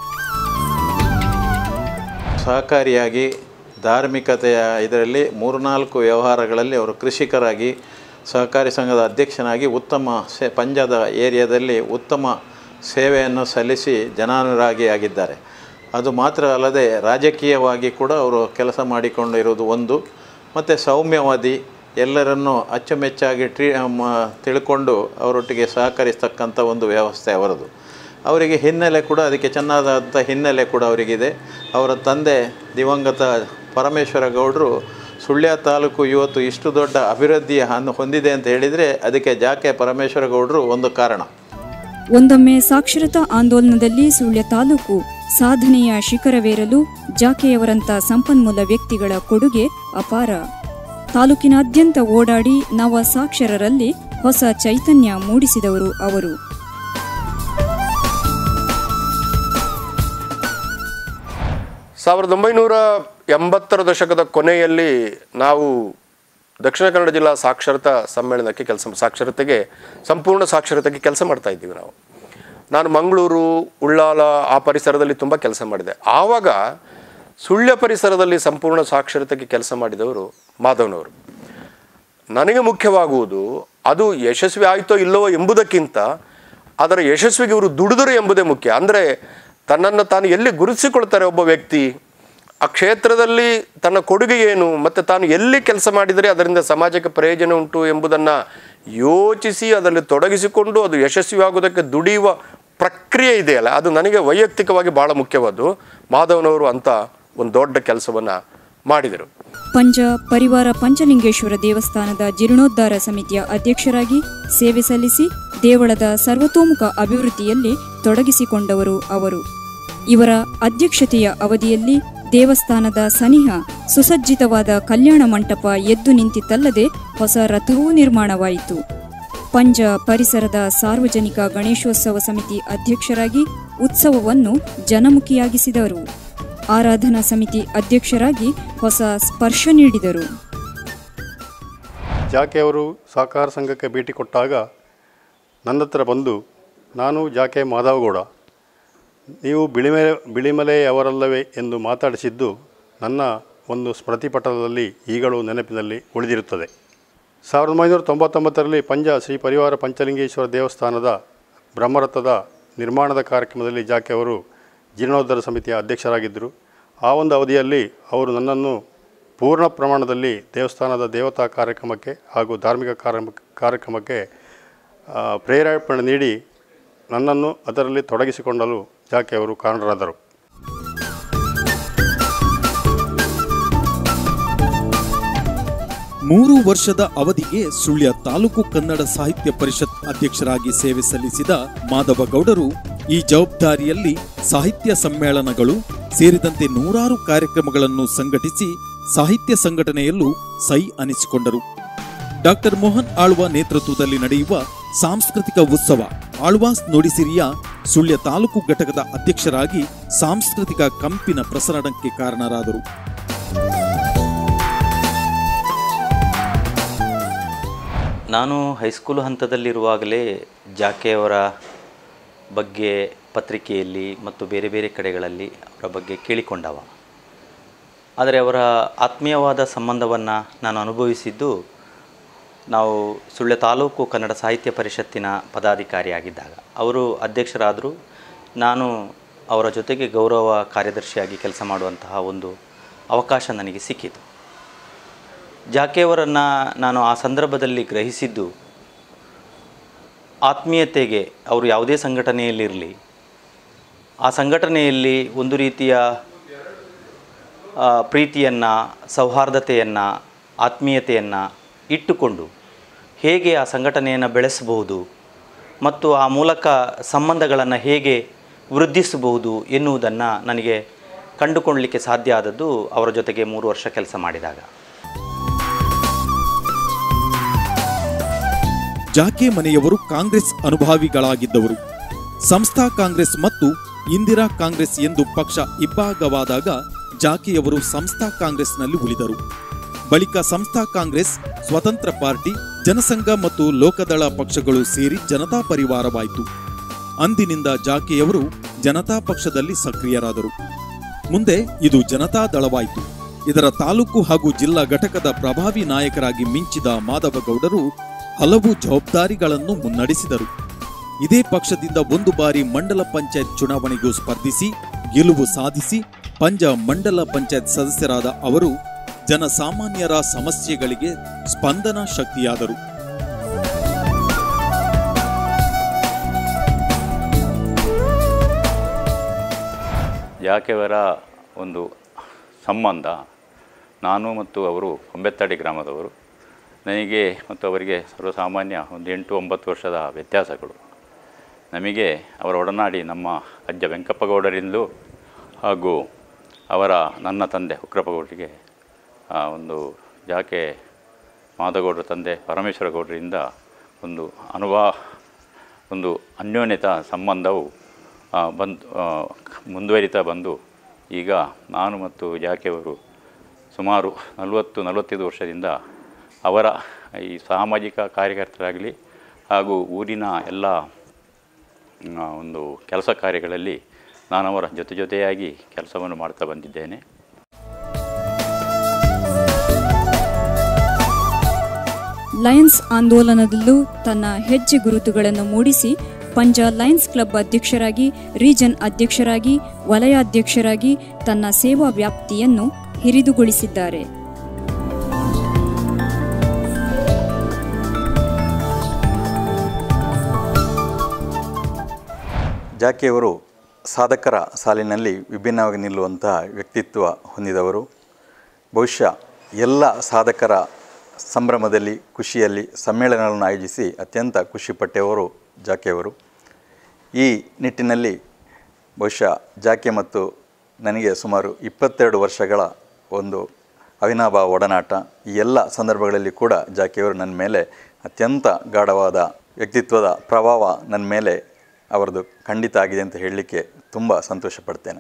ಸಹಕಾರಿಯಾಗಿ ಧಾರ್ಮಿಕತೆಯ ಇದರಲ್ಲಿ ಮೂರ್ನಾಲ್ಕು ವ್ಯವಹಾರಗಳಲ್ಲಿ ಅವರು ಕೃಷಿಕರಾಗಿ ಸಹಕಾರಿ ಸಂಘದ ಅಧ್ಯಕ್ಷನಾಗಿ ಉತ್ತಮ ಸೇ ಪಂಜಾದ ಏರಿಯಾದಲ್ಲಿ ಉತ್ತಮ ಸೇವೆಯನ್ನು ಸಲ್ಲಿಸಿ ಜನಾನುರಾಗಿಯಾಗಿದ್ದಾರೆ ಅದು ಮಾತ್ರ ಅಲ್ಲದೆ ರಾಜಕೀಯವಾಗಿ ಕೂಡ ಅವರು ಕೆಲಸ ಮಾಡಿಕೊಂಡು ಇರುವುದು ಒಂದು ಮತ್ತು ಸೌಮ್ಯವಾದಿ ಎಲ್ಲರನ್ನೂ ಅಚ್ಚುಮೆಚ್ಚಾಗಿ ಟ್ರೀ ಮ- ತಿಳ್ಕೊಂಡು ಅವರೊಟ್ಟಿಗೆ ಸಹಕರಿಸ್ತಕ್ಕಂಥ ಒಂದು ವ್ಯವಸ್ಥೆ ಅವರದು ಅವರಿಗೆ ಹಿನ್ನೆಲೆ ಕೂಡ ಅದಕ್ಕೆ ಚೆನ್ನಾದಂಥ ಹಿನ್ನೆಲೆ ಕೂಡ ಅವರಿಗಿದೆ ಅವರ ತಂದೆ ದಿವಂಗತ ಪರಮೇಶ್ವರ ಗೌಡರು ಸುಳ್ಯ ತಾಲೂಕು ಇವತ್ತು ಇಷ್ಟು ದೊಡ್ಡ ಅಭಿವೃದ್ಧಿಯ ಹನ್ ಹೊಂದಿದೆ ಅಂತ ಹೇಳಿದರೆ ಅದಕ್ಕೆ ಜಾಕೆ ಪರಮೇಶ್ವರ ಗೌಡರು ಒಂದು ಕಾರಣ ಒಂದೊಮ್ಮೆ ಸಾಕ್ಷರತಾ ಆಂದೋಲನದಲ್ಲಿ ಸುಳ್ಯ ತಾಲೂಕು ಸಾಧನೆಯ ಶಿಖರವೇರಲು ಜಾಕೆಯವರಂತ ಸಂಪನ್ಮೂಲ ವ್ಯಕ್ತಿಗಳ ಕೊಡುಗೆ ಅಪಾರ ತಾಲೂಕಿನಾದ್ಯಂತ ಓಡಾಡಿ ನವ ಸಾಕ್ಷರರಲ್ಲಿ ಹೊಸ ಚೈತನ್ಯ ಮೂಡಿಸಿದವರು ಅವರು ಸಾವಿರದ ಒಂಬೈನೂರ ಎಂಬತ್ತರ ದಶಕದ ಕೊನೆಯಲ್ಲಿ ನಾವು ದಕ್ಷಿಣ ಕನ್ನಡ ಜಿಲ್ಲಾ ಸಾಕ್ಷರತಾ ಸಮ್ಮೇಳನಕ್ಕೆ ಕೆಲಸ ಸಾಕ್ಷರತೆಗೆ ಸಂಪೂರ್ಣ ಸಾಕ್ಷರತೆಗೆ ಕೆಲಸ ಮಾಡ್ತಾ ಇದ್ದೀವಿ ನಾವು ನಾನು ಮಂಗಳೂರು ಉಳ್ಳಾಲ ಆ ಪರಿಸರದಲ್ಲಿ ತುಂಬ ಕೆಲಸ ಮಾಡಿದೆ ಆವಾಗ ಸುಳ್ಯ ಪರಿಸರದಲ್ಲಿ ಸಂಪೂರ್ಣ ಸಾಕ್ಷರತೆಗೆ ಕೆಲಸ ಮಾಡಿದವರು ಮಾಧವನವರು ನನಗೆ ಮುಖ್ಯವಾಗುವುದು ಅದು ಯಶಸ್ವಿ ಆಯಿತೋ ಇಲ್ಲವೋ ಎಂಬುದಕ್ಕಿಂತ ಅದರ ಯಶಸ್ವಿಗೆ ಇವರು ದುಡಿದರು ಎಂಬುದೇ ಮುಖ್ಯ ಅಂದರೆ ತನ್ನನ್ನು ತಾನು ಎಲ್ಲಿ ಗುರುತಿಸಿಕೊಳ್ತಾರೆ ಒಬ್ಬ ವ್ಯಕ್ತಿ ಆ ಕ್ಷೇತ್ರದಲ್ಲಿ ತನ್ನ ಕೊಡುಗೆ ಏನು ಮತ್ತು ತಾನು ಎಲ್ಲಿ ಕೆಲಸ ಮಾಡಿದರೆ ಅದರಿಂದ ಸಮಾಜಕ್ಕೆ ಪ್ರಯೋಜನ ಉಂಟು ಎಂಬುದನ್ನು ಯೋಚಿಸಿ ಅದರಲ್ಲಿ ತೊಡಗಿಸಿಕೊಂಡು ಅದು ಯಶಸ್ವಿಯಾಗುವುದಕ್ಕೆ ದುಡಿಯುವ ಪ್ರಕ್ರಿಯೆ ಇದೆಯಲ್ಲ ಅದು ನನಗೆ ವೈಯಕ್ತಿಕವಾಗಿ ಭಾಳ ಮುಖ್ಯವಾದ್ದು ಮಾಧವನವರು ಅಂತ ಒಂದು ದೊಡ್ಡ ಕೆಲಸವನ್ನು ಮಾಡಿದರು ಪಂಜ ಪರಿವಾರ ಪಂಚಲಿಂಗೇಶ್ವರ ದೇವಸ್ಥಾನದ ಜೀರ್ಣೋದ್ಧಾರ ಸಮಿತಿಯ ಅಧ್ಯಕ್ಷರಾಗಿ ಸೇವೆ ಸಲ್ಲಿಸಿ ದೇವಳದ ಸರ್ವತೋಮುಖ ಅಭಿವೃದ್ಧಿಯಲ್ಲಿ ತೊಡಗಿಸಿಕೊಂಡವರು ಅವರು ಇವರ ಅಧ್ಯಕ್ಷತೆಯ ಅವಧಿಯಲ್ಲಿ ದೇವಸ್ಥಾನದ ಸನಿಹ ಸುಸಜ್ಜಿತವಾದ ಕಲ್ಯಾಣ ಮಂಟಪ ಎದ್ದು ನಿಂತಿತ್ತಲ್ಲದೆ ಹೊಸ ರಥವೂ ನಿರ್ಮಾಣವಾಯಿತು ಪಂಜ ಪರಿಸರದ ಸಾರ್ವಜನಿಕ ಗಣೇಶೋತ್ಸವ ಸಮಿತಿ ಅಧ್ಯಕ್ಷರಾಗಿ ಉತ್ಸವವನ್ನು ಜನಮುಖಿಯಾಗಿಸಿದರು ಆರಾಧನಾ ಸಮಿತಿ ಅಧ್ಯಕ್ಷರಾಗಿ ಹೊಸ ಸ್ಪರ್ಶ ನೀಡಿದರು ಜಾಕೆ ಅವರು ಸಹಕಾರ ಸಂಘಕ್ಕೆ ಭೇಟಿ ಕೊಟ್ಟಾಗ ನನ್ನ ಹತ್ರ ಬಂದು ನಾನು ಜಾಕೆ ಮಾಧವಗೌಡ ನೀವು ಬಿಳಿಮಲೆ ಬಿಳಿಮಲೆಯವರಲ್ಲವೇ ಎಂದು ಮಾತಾಡಿಸಿದ್ದು ನನ್ನ ಒಂದು ಸ್ಮೃತಿಪಟಲದಲ್ಲಿ ಈಗಲೂ ನೆನಪಿನಲ್ಲಿ ಉಳಿದಿರುತ್ತದೆ ಸಾವಿರದ ಒಂಬೈನೂರ ತೊಂಬತ್ತೊಂಬತ್ತರಲ್ಲಿ ಪಂಜ ಶ್ರೀ ಪರಿವಾರ ಪಂಚಲಿಂಗೇಶ್ವರ ದೇವಸ್ಥಾನದ ಬ್ರಹ್ಮರಥದ ನಿರ್ಮಾಣದ ಕಾರ್ಯಕ್ರಮದಲ್ಲಿ ಜಾಕೆ ಅವರು ಜೀರ್ಣೋದ್ಧಾರ ಸಮಿತಿಯ ಅಧ್ಯಕ್ಷರಾಗಿದ್ದರು ಆ ಒಂದು ಅವಧಿಯಲ್ಲಿ ಅವರು ನನ್ನನ್ನು ಪೂರ್ಣ ಪ್ರಮಾಣದಲ್ಲಿ ದೇವಸ್ಥಾನದ ದೇವತಾ ಕಾರ್ಯಕ್ರಮಕ್ಕೆ ಹಾಗೂ ಧಾರ್ಮಿಕ ಕಾರ್ಯ ಕಾರ್ಯಕ್ರಮಕ್ಕೆ ಆ, ಪ್ರೇರೇಪಣೆ ನೀಡಿ ನನ್ನನ್ನು ಅದರಲ್ಲಿ ತೊಡಗಿಸಿಕೊಳ್ಳಲು ಜಾಕೆ ಅವರು ಕಾರಣರಾದರು ಮೂರು ವರ್ಷದ ಅವಧಿಗೆ ಸುಳ್ಯ ತಾಲೂಕು ಕನ್ನಡ ಸಾಹಿತ್ಯ ಪರಿಷತ್ ಅಧ್ಯಕ್ಷರಾಗಿ ಸೇವೆ ಸಲ್ಲಿಸಿದ ಮಾಧವ ಗೌಡರು ಈ ಜವಾಬ್ದಾರಿಯಲ್ಲಿ ಸಾಹಿತ್ಯ ಸಮ್ಮೇಳನಗಳು ಸೇರಿದಂತೆ ನೂರಾರು ಕಾರ್ಯಕ್ರಮಗಳನ್ನು ಸಂಘಟಿಸಿ ಸಾಹಿತ್ಯ ಸಂಘಟನೆಯಲ್ಲೂ ಸೈ ಅನಿಸಿಕೊಂಡರು ಡಾಕ್ಟರ್ ಮೋಹನ್ ಆಳ್ವ ನೇತೃತ್ವದಲ್ಲಿ ನಡೆಯುವ ಸಾಂಸ್ಕೃತಿಕ ಉತ್ಸವ ಆಳ್ವಾಸ್ ನುಡಿಸಿರಿಯ ಸುಳ್ಯ ತಾಲೂಕು ಘಟಕದ ಅಧ್ಯಕ್ಷರಾಗಿ ಸಾಂಸ್ಕೃತಿಕ ಕಂಪಿನ ಪ್ರಸರಣಕ್ಕೆ ಕಾರಣರಾದರು ನಾನು ಹೈಸ್ಕೂಲ್ ಹಂತದಲ್ಲಿರುವಾಗಲೇ ಜಾಕೆಯವರ ಬಗ್ಗೆ ಪತ್ರಿಕೆಯಲ್ಲಿ ಮತ್ತು ಬೇರೆ ಬೇರೆ ಕಡೆಗಳಲ್ಲಿ ಅವರ ಬಗ್ಗೆ ಕೇಳಿಕೊಂಡವ ಆದರೆ ಅವರ ಆತ್ಮೀಯವಾದ ಸಂಬಂಧವನ್ನು ನಾನು ಅನುಭವಿಸಿದ್ದು ನಾವು ಸುಳ್ಯ ತಾಲೂಕು ಕನ್ನಡ ಸಾಹಿತ್ಯ ಪರಿಷತ್ತಿನ ಪದಾಧಿಕಾರಿಯಾಗಿದ್ದಾಗ ಅವರು ಅಧ್ಯಕ್ಷರಾದರು ನಾನು ಅವರ ಜೊತೆಗೆ ಗೌರವ ಕಾರ್ಯದರ್ಶಿಯಾಗಿ ಕೆಲಸ ಮಾಡುವಂತಹ ಒಂದು ಅವಕಾಶ ನನಗೆ ಸಿಕ್ಕಿತು ಜಾಕೆಯವರನ್ನು ನಾನು ಆ ಸಂದರ್ಭದಲ್ಲಿ ಗ್ರಹಿಸಿದ್ದು ಆತ್ಮೀಯತೆಗೆ ಅವರು ಯಾವುದೇ ಸಂಘಟನೆಯಲ್ಲಿರಲಿ ಆ ಸಂಘಟನೆಯಲ್ಲಿ ಒಂದು ರೀತಿಯ ಪ್ರೀತಿಯನ್ನು ಸೌಹಾರ್ದತೆಯನ್ನು ಆತ್ಮೀಯತೆಯನ್ನು ಇಟ್ಟುಕೊಂಡು ಹೇಗೆ ಆ ಸಂಘಟನೆಯನ್ನು ಬೆಳೆಸಬಹುದು ಮತ್ತು ಆ ಮೂಲಕ ಸಂಬಂಧಗಳನ್ನು ಹೇಗೆ ವೃದ್ಧಿಸಬಹುದು ಎನ್ನುವುದನ್ನು ನನಗೆ ಕಂಡುಕೊಳ್ಳಲಿಕ್ಕೆ ಸಾಧ್ಯ ಆದದ್ದು ಅವರ ಜೊತೆಗೆ ಮೂರು ವರ್ಷ ಕೆಲಸ ಮಾಡಿದಾಗ ಜಾಕೆ ಮನೆಯವರು ಕಾಂಗ್ರೆಸ್ ಅನುಭಾವಿಗಳಾಗಿದ್ದವರು ಸಂಸ್ಥಾ ಕಾಂಗ್ರೆಸ್ ಮತ್ತು ಇಂದಿರಾ ಕಾಂಗ್ರೆಸ್ ಎಂದು ಪಕ್ಷ ಇಬ್ಬಾಗವಾದಾಗ ಜಾಕೆಯವರು ಸಂಸ್ಥಾ ಕಾಂಗ್ರೆಸ್ನಲ್ಲಿ ಉಳಿದರು ಬಳಿಕ ಸಂಸ್ಥಾ ಕಾಂಗ್ರೆಸ್ ಸ್ವತಂತ್ರ ಪಾರ್ಟಿ ಜನಸಂಘ ಮತ್ತು ಲೋಕದಳ ಪಕ್ಷಗಳು ಸೇರಿ ಜನತಾ ಪರಿವಾರವಾಯಿತು ಅಂದಿನಿಂದ ಜಾಕೆಯವರು ಜನತಾ ಪಕ್ಷದಲ್ಲಿ ಸಕ್ರಿಯರಾದರು ಮುಂದೆ ಇದು ಜನತಾ ದಳವಾಯಿತು ಇದರ ತಾಲೂಕು ಹಾಗೂ ಜಿಲ್ಲಾ ಘಟಕದ ಪ್ರಭಾವಿ ನಾಯಕರಾಗಿ ಮಿಂಚಿದ ಮಾಧವಗೌಡರು ಹಲವು ಜವಾಬ್ದಾರಿಗಳನ್ನು ಮುನ್ನಡೆಸಿದರು ಇದೇ ಪಕ್ಷದಿಂದ ಒಂದು ಬಾರಿ ಮಂಡಲ ಪಂಚಾಯತ್ ಚುನಾವಣೆಗೂ ಸ್ಪರ್ಧಿಸಿ ಗೆಲುವು ಸಾಧಿಸಿ ಪಂಜ ಮಂಡಲ ಪಂಚಾಯತ್ ಸದಸ್ಯರಾದ ಅವರು ಜನಸಾಮಾನ್ಯರ ಸಮಸ್ಯೆಗಳಿಗೆ ಸ್ಪಂದನಾ ಶಕ್ತಿಯಾದರು ಜಾಕೆಯವರ ಒಂದು ಸಂಬಂಧ ನಾನು ಮತ್ತು ಅವರು ಕೊಂಬೆತ್ತಾಡಿ ಗ್ರಾಮದವರು ನನಗೆ ಮತ್ತು ಅವರಿಗೆ ಸರ್ವಸಾಮಾನ್ಯ ಒಂದು ಎಂಟು ಒಂಬತ್ತು ವರ್ಷದ ವ್ಯತ್ಯಾಸಗಳು ನಮಗೆ ಅವರ ಒಡನಾಡಿ ನಮ್ಮ ಅಜ್ಜ ವೆಂಕಪ್ಪಗೌಡರಿಂದಲೂ ಹಾಗೂ ಅವರ ನನ್ನ ತಂದೆ ಉಗ್ರಪ್ಪಗೌಡರಿಗೆ ಆ, ಒಂದು ಜಾಕೆ ಮಾಧಗೌಡರ ತಂದೆ ಪರಮೇಶ್ವರ ಗೌಡರಿಂದ ಒಂದು ಅನುಭವ ಒಂದು ಅನ್ಯೋನ್ಯತ ಸಂಬಂಧವು ಆ, ಬಂದು ಆ, ಮುಂದುವರಿತಾ ಬಂದು ಈಗ ನಾನು ಮತ್ತು ಜಾಕೆಯವರು ಸುಮಾರು ನಲವತ್ತು ನಲವತ್ತೈದು ವರ್ಷದಿಂದ ಅವರ ಈ ಸಾಮಾಜಿಕ ಕಾರ್ಯಕರ್ತರಾಗಲಿ ಹಾಗೂ ಊರಿನ ಎಲ್ಲ ಆ, ಒಂದು ಕೆಲಸ ಕಾರ್ಯಗಳಲ್ಲಿ ನಾನು ಅವರ ಜೊತೆ ಜೊತೆಯಾಗಿ ಕೆಲಸವನ್ನು ಮಾಡ್ತಾ ಬಂದಿದ್ದೇನೆ ಲಯನ್ಸ್ ಆಂದೋಲನದಲ್ಲೂ ತನ್ನ ಹೆಜ್ಜೆ ಗುರುತುಗಳನ್ನು ಮೂಡಿಸಿ ಪಂಜ ಲಯನ್ಸ್ ಕ್ಲಬ್ ಅಧ್ಯಕ್ಷರಾಗಿ ರೀಜನ್ ಅಧ್ಯಕ್ಷರಾಗಿ ವಲಯಾಧ್ಯಕ್ಷರಾಗಿ ತನ್ನ ಸೇವಾ ವ್ಯಾಪ್ತಿಯನ್ನು ಹಿರಿದುಗೊಳಿಸಿದ್ದಾರೆ ಜಾಕಿಯವರು ಸಾಧಕರ ಸಾಲಿನಲ್ಲಿ ವಿಭಿನ್ನವಾಗಿ ನಿಲ್ಲುವಂಥ ವ್ಯಕ್ತಿತ್ವ ಹೊಂದಿದವರು ಬಹುಶಃ ಎಲ್ಲ ಸಾಧಕರ ಸಂಭ್ರಮದಲ್ಲಿ ಖುಷಿಯಲ್ಲಿ ಸಮ್ಮೇಳನಗಳನ್ನು ಆಯೋಜಿಸಿ ಅತ್ಯಂತ ಖುಷಿಪಟ್ಟವರು ಜಾಕೆಯವರು ಈ ನಿಟ್ಟಿನಲ್ಲಿ ಬಹುಶಃ ಜಾಕೆ ಮತ್ತು ನನಗೆ ಸುಮಾರು ಇಪ್ಪತ್ತೆರಡು ವರ್ಷಗಳ ಒಂದು ಅವಿನಾಭಾವ ಒಡನಾಟ ಈ ಎಲ್ಲ ಸಂದರ್ಭಗಳಲ್ಲಿ ಕೂಡ ಜಾಕೆಯವರು ನನ್ನ ಮೇಲೆ ಅತ್ಯಂತ ಗಾಢವಾದ ವ್ಯಕ್ತಿತ್ವದ ಪ್ರಭಾವ ನನ್ನ ಮೇಲೆ ಅವರದು ಖಂಡಿತ ಆಗಿದೆ ಅಂತ ಹೇಳಲಿಕ್ಕೆ ತುಂಬ ಸಂತೋಷ ಪಡ್ತೇನೆ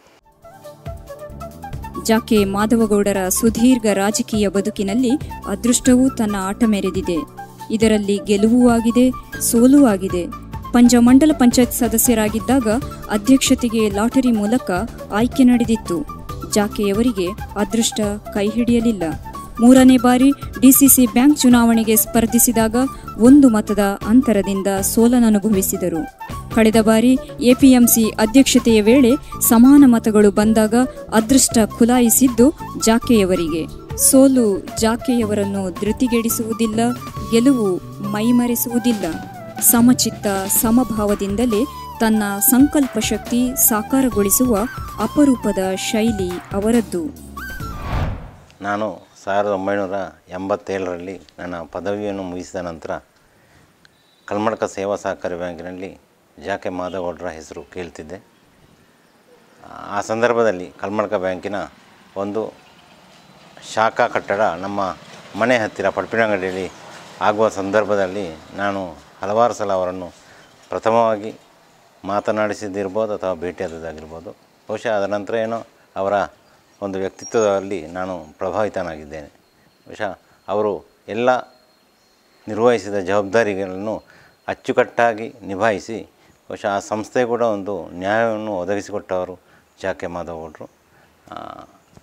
ಜಾಕೆ ಮಾಧವಗೌಡರ ಸುದೀರ್ಘ ರಾಜಕೀಯ ಬದುಕಿನಲ್ಲಿ ಅದೃಷ್ಟವೂ ತನ್ನ ಆಟ ಮೆರೆದಿದೆ ಇದರಲ್ಲಿ ಗೆಲುವೂ ಆಗಿದೆ ಸೋಲೂ ಆಗಿದೆ ಪಂಜ ಮಂಡಲ ಪಂಚಾಯತ್ ಸದಸ್ಯರಾಗಿದ್ದಾಗ ಅಧ್ಯಕ್ಷತೆಗೆ ಲಾಟರಿ ಮೂಲಕ ಆಯ್ಕೆ ನಡೆದಿತ್ತು ಜಾಕೆಯವರಿಗೆ ಅದೃಷ್ಟ ಕೈ ಹಿಡಿಯಲಿಲ್ಲ ಮೂರನೇ ಬಾರಿ ಡಿಸಿಸಿ ಬ್ಯಾಂಕ್ ಚುನಾವಣೆಗೆ ಸ್ಪರ್ಧಿಸಿದಾಗ ಒಂದು ಮತದ ಅಂತರದಿಂದ ಸೋಲನನುಭವಿಸಿದರು ಕಳೆದ ಬಾರಿ ಎಪಿಎಂಸಿ ಅಧ್ಯಕ್ಷತೆಯ ವೇಳೆ ಸಮಾನ ಮತಗಳು ಬಂದಾಗ ಅದೃಷ್ಟ ಖುಲಾಯಿಸಿದ್ದು ಜಾಕೆಯವರಿಗೆ ಸೋಲು ಜಾಕೆಯವರನ್ನು ಧೃತಿಗೆಡಿಸುವುದಿಲ್ಲ ಗೆಲುವು ಮೈಮರೆಸುವುದಿಲ್ಲ ಸಮಚಿತ್ತ ಸಮಭಾವದಿಂದಲೇ ತನ್ನ ಸಂಕಲ್ಪ ಶಕ್ತಿ ಸಾಕಾರಗೊಳಿಸುವ ಅಪರೂಪದ ಶೈಲಿ ಅವರದ್ದು ನಾನು ಸಾವಿರದ ಒಂಬೈನೂರ ಎಂಬತ್ತೇಳರಲ್ಲಿ ನನ್ನ ಪದವಿಯನ್ನು ಮುಗಿಸಿದ ನಂತರ ಕಲ್ಮಡ್ಕ ಸೇವಾ ಸಹಕಾರಿ ಬ್ಯಾಂಕಿನಲ್ಲಿ ಜಾಕೆ ಮಾಧವಗೌಡರ ಹೆಸರು ಕೇಳ್ತಿದ್ದೆ ಆ ಸಂದರ್ಭದಲ್ಲಿ ಕಲ್ಮಡ್ಕ ಬ್ಯಾಂಕಿನ ಒಂದು ಶಾಖಾ ಕಟ್ಟಡ ನಮ್ಮ ಮನೆ ಹತ್ತಿರ ಪಡ್ಪಿನಂಗಡಿಯಲ್ಲಿ ಆಗುವ ಸಂದರ್ಭದಲ್ಲಿ ನಾನು ಹಲವಾರು ಸಲ ಅವರನ್ನು ಪ್ರಥಮವಾಗಿ ಮಾತನಾಡಿಸಿದ್ದಿರ್ಬೋದು ಅಥವಾ ಭೇಟಿಯಾದದ್ದಾಗಿರ್ಬೋದು ಬಹುಶಃ ಅದರ ನಂತರ ಏನೋ ಅವರ ಒಂದು ವ್ಯಕ್ತಿತ್ವದಲ್ಲಿ ನಾನು ಪ್ರಭಾವಿತನಾಗಿದ್ದೇನೆ ಬಹುಶಃ ಅವರು ಎಲ್ಲ ನಿರ್ವಹಿಸಿದ ಜವಾಬ್ದಾರಿಗಳನ್ನು ಅಚ್ಚುಕಟ್ಟಾಗಿ ನಿಭಾಯಿಸಿ ಬಹುಶಃ ಆ ಸಂಸ್ಥೆ ಕೂಡ ಒಂದು ನ್ಯಾಯವನ್ನು ಒದಗಿಸಿಕೊಟ್ಟವರು ಜಾಕೆ ಮಾಧವಗೌಡರು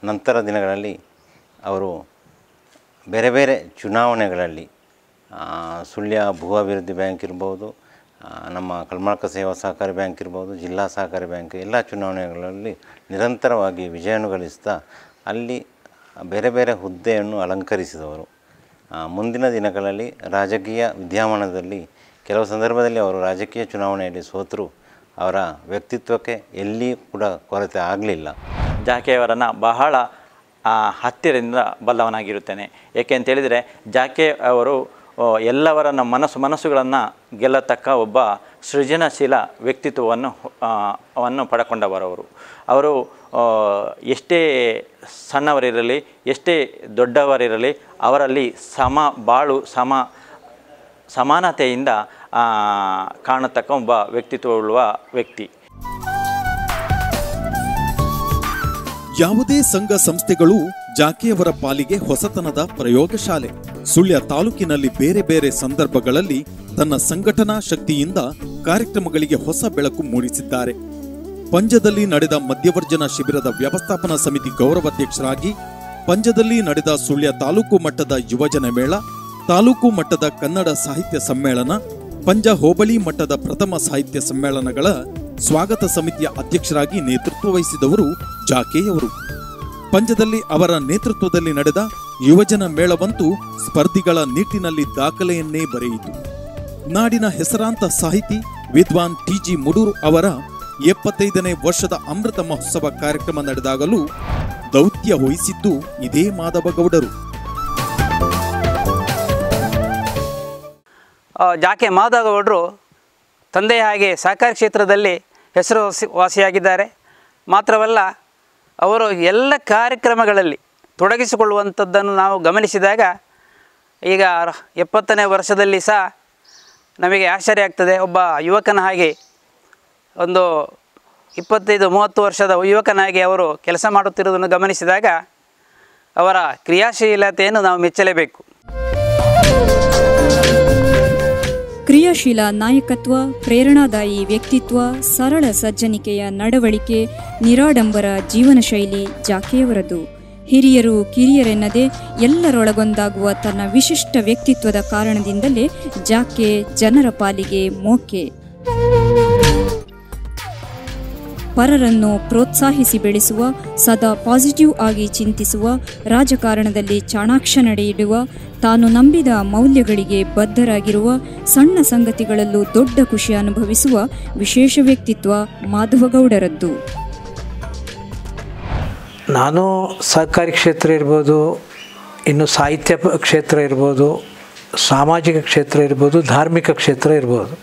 ನಂತರ ದಿನಗಳಲ್ಲಿ ಅವರು ಬೇರೆ ಬೇರೆ ಚುನಾವಣೆಗಳಲ್ಲಿ ಆ, ಸುಳ್ಯ ಭೂ ಅಭಿವೃದ್ಧಿ ಬ್ಯಾಂಕ್ ಇರ್ಬೋದು ಆ, ನಮ್ಮ ಕಲ್ಮಾಳ್ಕ ಸೇವಾ ಸಹಕಾರಿ ಬ್ಯಾಂಕ್ ಇರ್ಬೋದು ಜಿಲ್ಲಾ ಸಹಕಾರಿ ಬ್ಯಾಂಕ್ ಎಲ್ಲ ಚುನಾವಣೆಗಳಲ್ಲಿ ನಿರಂತರವಾಗಿ ವಿಜಯವನ್ನು ಗಳಿಸ್ತಾ ಅಲ್ಲಿ ಬೇರೆ ಬೇರೆ ಹುದ್ದೆಯನ್ನು ಅಲಂಕರಿಸಿದವರು ಆ, ಮುಂದಿನ ದಿನಗಳಲ್ಲಿ ರಾಜಕೀಯ ವಿದ್ಯಮಾನದಲ್ಲಿ ಕೆಲವು ಸಂದರ್ಭದಲ್ಲಿ ಅವರು ರಾಜಕೀಯ ಚುನಾವಣೆಯಲ್ಲಿ ಸೋತರು ಅವರ ವ್ಯಕ್ತಿತ್ವಕ್ಕೆ ಎಲ್ಲಿ ಕೂಡ ಕೊರತೆ ಆಗಲಿಲ್ಲ ಜಾಕೆಯವರನ್ನು ಬಹಳ ಆ, ಹತ್ತಿರದಿಂದ ಬಲ್ಲವನಾಗಿರುತ್ತೇನೆ ಏಕೆ ಅಂತೇಳಿದರೆ ಜಾಕೆ ಅವರು ಆ, ಎಲ್ಲವರನ್ನ ಮನಸ್ಸು ಮನಸ್ಸುಗಳನ್ನು ಗೆಲ್ಲತಕ್ಕ ಒಬ್ಬ ಸೃಜನಶೀಲ ವ್ಯಕ್ತಿತ್ವವನ್ನು ಆ, ಅವನ್ನು ಪಡ್ಕೊಂಡವರವರು ಅವರು ಆ, ಎಷ್ಟೇ ಸಣ್ಣವರಿರಲಿ ಎಷ್ಟೇ ದೊಡ್ಡವರಿರಲಿ ಅವರಲ್ಲಿ ಸಮ ಬಾಳು ಸಮ ಸಮಾನತೆಯಿಂದ ಆ, ಕಾಣತಕ್ಕ ಒಬ್ಬ ವ್ಯಕ್ತಿತ್ವವುಳ್ಳ ವ್ಯಕ್ತಿ ಯಾವುದೇ ಸಂಘ ಸಂಸ್ಥೆಗಳು ಜಾಕಿಯವರ ಪಾಲಿಗೆ ಹೊಸತನದ ಪ್ರಯೋಗಶಾಲೆ ಸುಳ್ಯ ತಾಲೂಕಿನಲ್ಲಿ ಬೇರೆ ಬೇರೆ ಸಂದರ್ಭಗಳಲ್ಲಿ ತನ್ನ ಸಂಘಟನಾ ಶಕ್ತಿಯಿಂದ ಕಾರ್ಯಕ್ರಮಗಳಿಗೆ ಹೊಸ ಬೆಳಕು ಮೂಡಿಸಿದ್ದಾರೆ ಪಂಜದಲ್ಲಿ ನಡೆದ ಮಧ್ಯವರ್ಜನ ಶಿಬಿರದ ವ್ಯವಸ್ಥಾಪನಾ ಸಮಿತಿ ಗೌರವಾಧ್ಯಕ್ಷರಾಗಿ ಪಂಜದಲ್ಲಿ ನಡೆದ ಸುಳ್ಯ ತಾಲೂಕು ಮಟ್ಟದ ಯುವಜನ ಮೇಳ ತಾಲೂಕು ಮಟ್ಟದ ಕನ್ನಡ ಸಾಹಿತ್ಯ ಸಮ್ಮೇಳನ ಪಂಜ ಹೋಬಳಿ ಮಟ್ಟದ ಪ್ರಥಮ ಸಾಹಿತ್ಯ ಸಮ್ಮೇಳನಗಳ ಸ್ವಾಗತ ಸಮಿತಿಯ ಅಧ್ಯಕ್ಷರಾಗಿ ನೇತೃತ್ವ ವಹಿಸಿದವರು ಜಾಕೆಯವರು ಪಂಜದಲ್ಲಿ ಅವರ ನೇತೃತ್ವದಲ್ಲಿ ನಡೆದ ಯುವಜನ ಮೇಳವಂತೂ ಸ್ಪರ್ಧಿಗಳ ನಿಟ್ಟಿನಲ್ಲಿ ದಾಖಲೆಯನ್ನೇ ಬರೆಯಿತು ನಾಡಿನ ಹೆಸರಾಂತ ಸಾಹಿತಿ ವಿದ್ವಾನ್ ಟಿಜಿ ಮುಡೂರು ಅವರ ಎಪ್ಪತ್ತೈದನೇ ವರ್ಷದ ಅಮೃತ ಮಹೋತ್ಸವ ಕಾರ್ಯಕ್ರಮ ನಡೆದಾಗಲೂ ದೌತ್ಯ ವಹಿಸಿದ್ದು ಇದೇ ಮಾಧವಗೌಡರು ಆ, ಜಾಕೆ ಮಾಧವಗೌಡರು ತಂದೆಯ ಹಾಗೆ ಸಹಕಾರಿ ಕ್ಷೇತ್ರದಲ್ಲಿ ಹೆಸರು ವಾಸಿ- ವಾಸಿಯಾಗಿದ್ದಾರೆ ಮಾತ್ರವಲ್ಲ ಅವರು ಎಲ್ಲ ಕಾರ್ಯಕ್ರಮಗಳಲ್ಲಿ ತೊಡಗಿಸಿಕೊಳ್ಳುವಂಥದ್ದನ್ನು ನಾವು ಗಮನಿಸಿದಾಗ ಈಗ ರ- ಎಪ್ಪತ್ತನೇ ವರ್ಷದಲ್ಲಿ ಸಹ ನಮಗೆ ಆಶ್ಚರ್ಯ ಆಗ್ತದೆ ಒಬ್ಬ ಯುವಕನ ಹಾಗೆ ಒಂದು ಇಪ್ಪತ್ತೈದು ಮೂವತ್ತು ವರ್ಷದ ಯುವಕನಾಗಿ ಅವರು ಕೆಲಸ ಮಾಡುತ್ತಿರುವುದನ್ನು ಗಮನಿಸಿದಾಗ ಅವರ ಕ್ರಿಯಾಶೀಲತೆಯನ್ನು ನಾವು ಮೆಚ್ಚಲೇಬೇಕು ಕ್ರಿಯಾಶೀಲ ನಾಯಕತ್ವ ಪ್ರೇರಣಾದಾಯಿ ವ್ಯಕ್ತಿತ್ವ ಸರಳ ಸಜ್ಜನಿಕೆಯ ನಡವಳಿಕೆ ನಿರಾಡಂಬರ ಜೀವನ ಶೈಲಿ ಜಾಕೆಯವರದು ಹಿರಿಯರು ಕಿರಿಯರೆನ್ನದೆ ಎಲ್ಲರೊಳಗೊಂದಾಗುವ ತನ್ನ ವಿಶಿಷ್ಟ ವ್ಯಕ್ತಿತ್ವದ ಕಾರಣದಿಂದಲೇ ಜಾಕೆ ಜನರ ಪಾಲಿಗೆ ಮೋಕೆ ಪರರನ್ನು ಪ್ರೋತ್ಸಾಹಿಸಿ ಬೆಳೆಸುವ ಸದಾ ಪಾಸಿಟಿವ್ ಆಗಿ ಚಿಂತಿಸುವ ರಾಜಕಾರಣದಲ್ಲಿ ಚಾಣಾಕ್ಷ ನಡೆಯಿಡುವ ತಾನು ನಂಬಿದ ಮೌಲ್ಯಗಳಿಗೆ ಬದ್ಧರಾಗಿರುವ ಸಣ್ಣ ಸಂಗತಿಗಳಲ್ಲೂ ದೊಡ್ಡ ಖುಷಿ ಅನುಭವಿಸುವ ವಿಶೇಷ ವ್ಯಕ್ತಿತ್ವ ಮಾಧವಗೌಡರದ್ದು ನಾನು ಸಹಕಾರಿ ಕ್ಷೇತ್ರ ಇರ್ಬೋದು ಇನ್ನು ಸಾಹಿತ್ಯ ಪ- ಕ್ಷೇತ್ರ ಇರ್ಬೋದು ಸಾಮಾಜಿಕ ಕ್ಷೇತ್ರ ಇರ್ಬೋದು ಧಾರ್ಮಿಕ ಕ್ಷೇತ್ರ ಇರ್ಬೋದು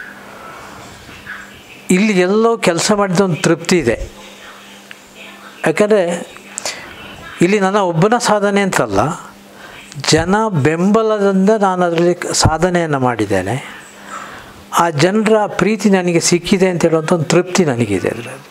ಇಲ್ಲಿ ಎಲ್ಲೋ ಕೆಲಸ ಮಾಡಿದ ಒಂದು ತೃಪ್ತಿ ಇದೆ ಯಾಕಂದರೆ ಇಲ್ಲಿ ನನ್ನ ಒಬ್ಬನ ಸಾಧನೆ ಅಂತಲ್ಲ ಜನ ಬೆಂಬಲದಿಂದ ನಾನು ಅದರಲ್ಲಿ ಸಾಧನೆಯನ್ನು ಮಾಡಿದ್ದೇನೆ ಆ ಜನರ ಪ್ರೀತಿ ನನಗೆ ಸಿಕ್ಕಿದೆ ಅಂತ ಹೇಳುವಂಥ ಒಂದು ತೃಪ್ತಿ ನನಗಿದೆ ಅದರಲ್ಲಿ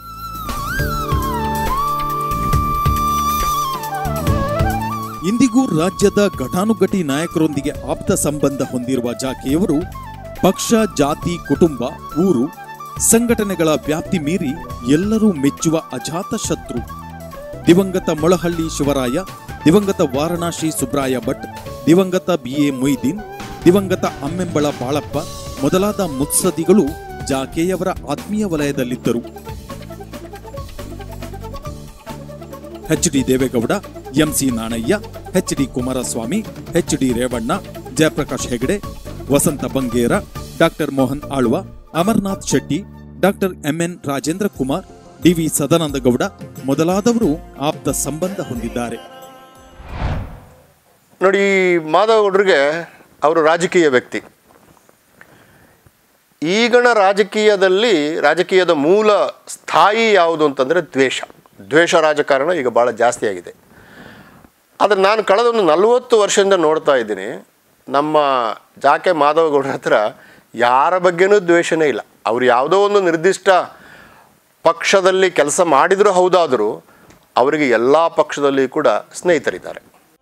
ಇಂದಿಗೂ ರಾಜ್ಯದ ಘಟಾನುಘಟಿ ನಾಯಕರೊಂದಿಗೆ ಆಪ್ತ ಸಂಬಂಧ ಹೊಂದಿರುವ ಜಾಕೆಯವರು ಪಕ್ಷ ಜಾತಿ ಕುಟುಂಬ ಊರು ಸಂಘಟನೆಗಳ ವ್ಯಾಪ್ತಿ ಮೀರಿ ಎಲ್ಲರೂ ಮೆಚ್ಚುವ ಅಜಾತ ಶತ್ರು ದಿವಂಗತ ಮೊಳಹಳ್ಳಿ ಶಿವರಾಯ ದಿವಂಗತ ವಾರಣಾಸಿ ಸುಬ್ರಾಯ ಭಟ್ ದಿವಂಗತ ಬಿಎ ಮೊಯ್ದೀನ್ ದಿವಂಗತ ಅಮ್ಮೆಂಬಳ ಬಾಳಪ್ಪ ಮೊದಲಾದ ಮುತ್ಸದಿಗಳು ಜಾಕೆಯವರ ಆತ್ಮೀಯ ವಲಯದಲ್ಲಿದ್ದರು H D Devegowda M C Nanaiah H D Kumaraswamy H D Revanna Jayaprakash Hegde Vasanth Bangera doctor Mohan Alva Amarnath Shetty doctor M N Rajendra Kumar D V Sadanandagowda ಮೊದಲಾದವರು ಆಪ್ತ ಸಂಬಂಧ ಹೊಂದಿದ್ದಾರೆ ನೋಡಿ ಮಾಧವಗೌಡರಿಗೆ ಅವರು ರಾಜಕೀಯ ವ್ಯಕ್ತಿ ಈಗಿನ ರಾಜಕೀಯದಲ್ಲಿ ರಾಜಕೀಯದ ಮೂಲ ಸ್ಥಾಯಿ ಯಾವುದು ಅಂತಂದರೆ ದ್ವೇಷ ದ್ವೇಷ ರಾಜಕಾರಣ ಈಗ ಭಾಳ ಜಾಸ್ತಿ ಆಗಿದೆ ಆದರೆ ನಾನು ಕಳೆದ ಒಂದು ನಲವತ್ತು ವರ್ಷದಿಂದ ನೋಡ್ತಾ ಇದ್ದೀನಿ ನಮ್ಮ ಜಾಕೆ ಮಾಧವಗೌಡರ ಹತ್ರ ಯಾರ ಬಗ್ಗೆನೂ ದ್ವೇಷನೇ ಇಲ್ಲ ಅವರು ಯಾವುದೋ ಒಂದು ನಿರ್ದಿಷ್ಟ ಪಕ್ಷದಲ್ಲಿ ಕೆಲಸ ಮಾಡಿದರೂ ಹೌದಾದರೂ ಅವರಿಗೆ ಎಲ್ಲ ಪಕ್ಷದಲ್ಲಿ ಕೂಡ ಸ್ನೇಹಿತರಿದ್ದಾರೆ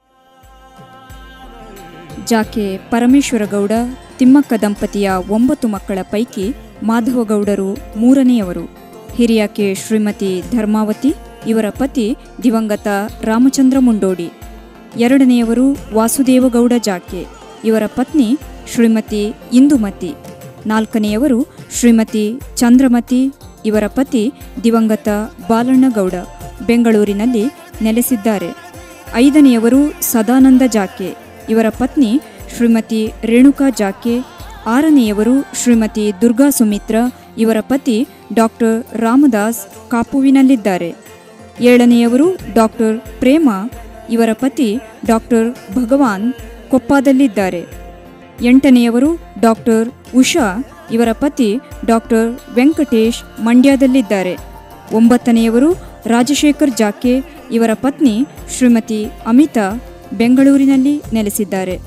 ಜಾಕೆ ಪರಮೇಶ್ವರಗೌಡ ತಿಮ್ಮಕ್ಕ ದಂಪತಿಯ ಒಂಬತ್ತು ಮಕ್ಕಳ ಪೈಕಿ ಮಾಧವಗೌಡರು ಮೂರನೆಯವರು ಹಿರಿಯಾಕೆ ಶ್ರೀಮತಿ ಧರ್ಮಾವತಿ ಇವರ ಪತಿ ದಿವಂಗತ ರಾಮಚಂದ್ರ ಮುಂಡೋಡಿ ಎರಡನೆಯವರು ವಾಸುದೇವಗೌಡ ಜಾಕೆ ಇವರ ಪತ್ನಿ ಶ್ರೀಮತಿ ಇಂದುಮತಿ ನಾಲ್ಕನೆಯವರು ಶ್ರೀಮತಿ ಚಂದ್ರಮತಿ ಇವರ ಪತಿ ದಿವಂಗತ ಬಾಲಣ್ಣಗೌಡ ಬೆಂಗಳೂರಿನಲ್ಲಿ ನೆಲೆಸಿದ್ದಾರೆ ಐದನೆಯವರು ಸದಾನಂದ ಜಾಕೆ ಇವರ ಪತ್ನಿ ಶ್ರೀಮತಿ ರೇಣುಕಾ ಜಾಕೆ ಆರನೆಯವರು ಶ್ರೀಮತಿ ದುರ್ಗಾ ಸುಮಿತ್ರ ಇವರ ಪತಿ ಡಾಕ್ಟರ್ ರಾಮದಾಸ್ ಕಾಪುವಿನಲ್ಲಿದ್ದಾರೆ ಏಳನೆಯವರು ಡಾಕ್ಟರ್ ಪ್ರೇಮ ಇವರ ಪತಿ ಡಾಕ್ಟರ್ ಭಗವಾನ್ ಕೊಪ್ಪದಲ್ಲಿದ್ದಾರೆ ಎಂಟನೆಯವರು ಡಾಕ್ಟರ್ ಉಷಾ ಇವರ ಪತಿ ಡಾಕ್ಟರ್ ವೆಂಕಟೇಶ್ ಮಂಡ್ಯದಲ್ಲಿದ್ದಾರೆ ಒಂಬತ್ತನೆಯವರು ರಾಜಶೇಖರ್ ಜಾಕೆ ಇವರ ಪತ್ನಿ ಶ್ರೀಮತಿ ಅಮಿತಾ ಬೆಂಗಳೂರಿನಲ್ಲಿ ನೆಲೆಸಿದ್ದಾರೆ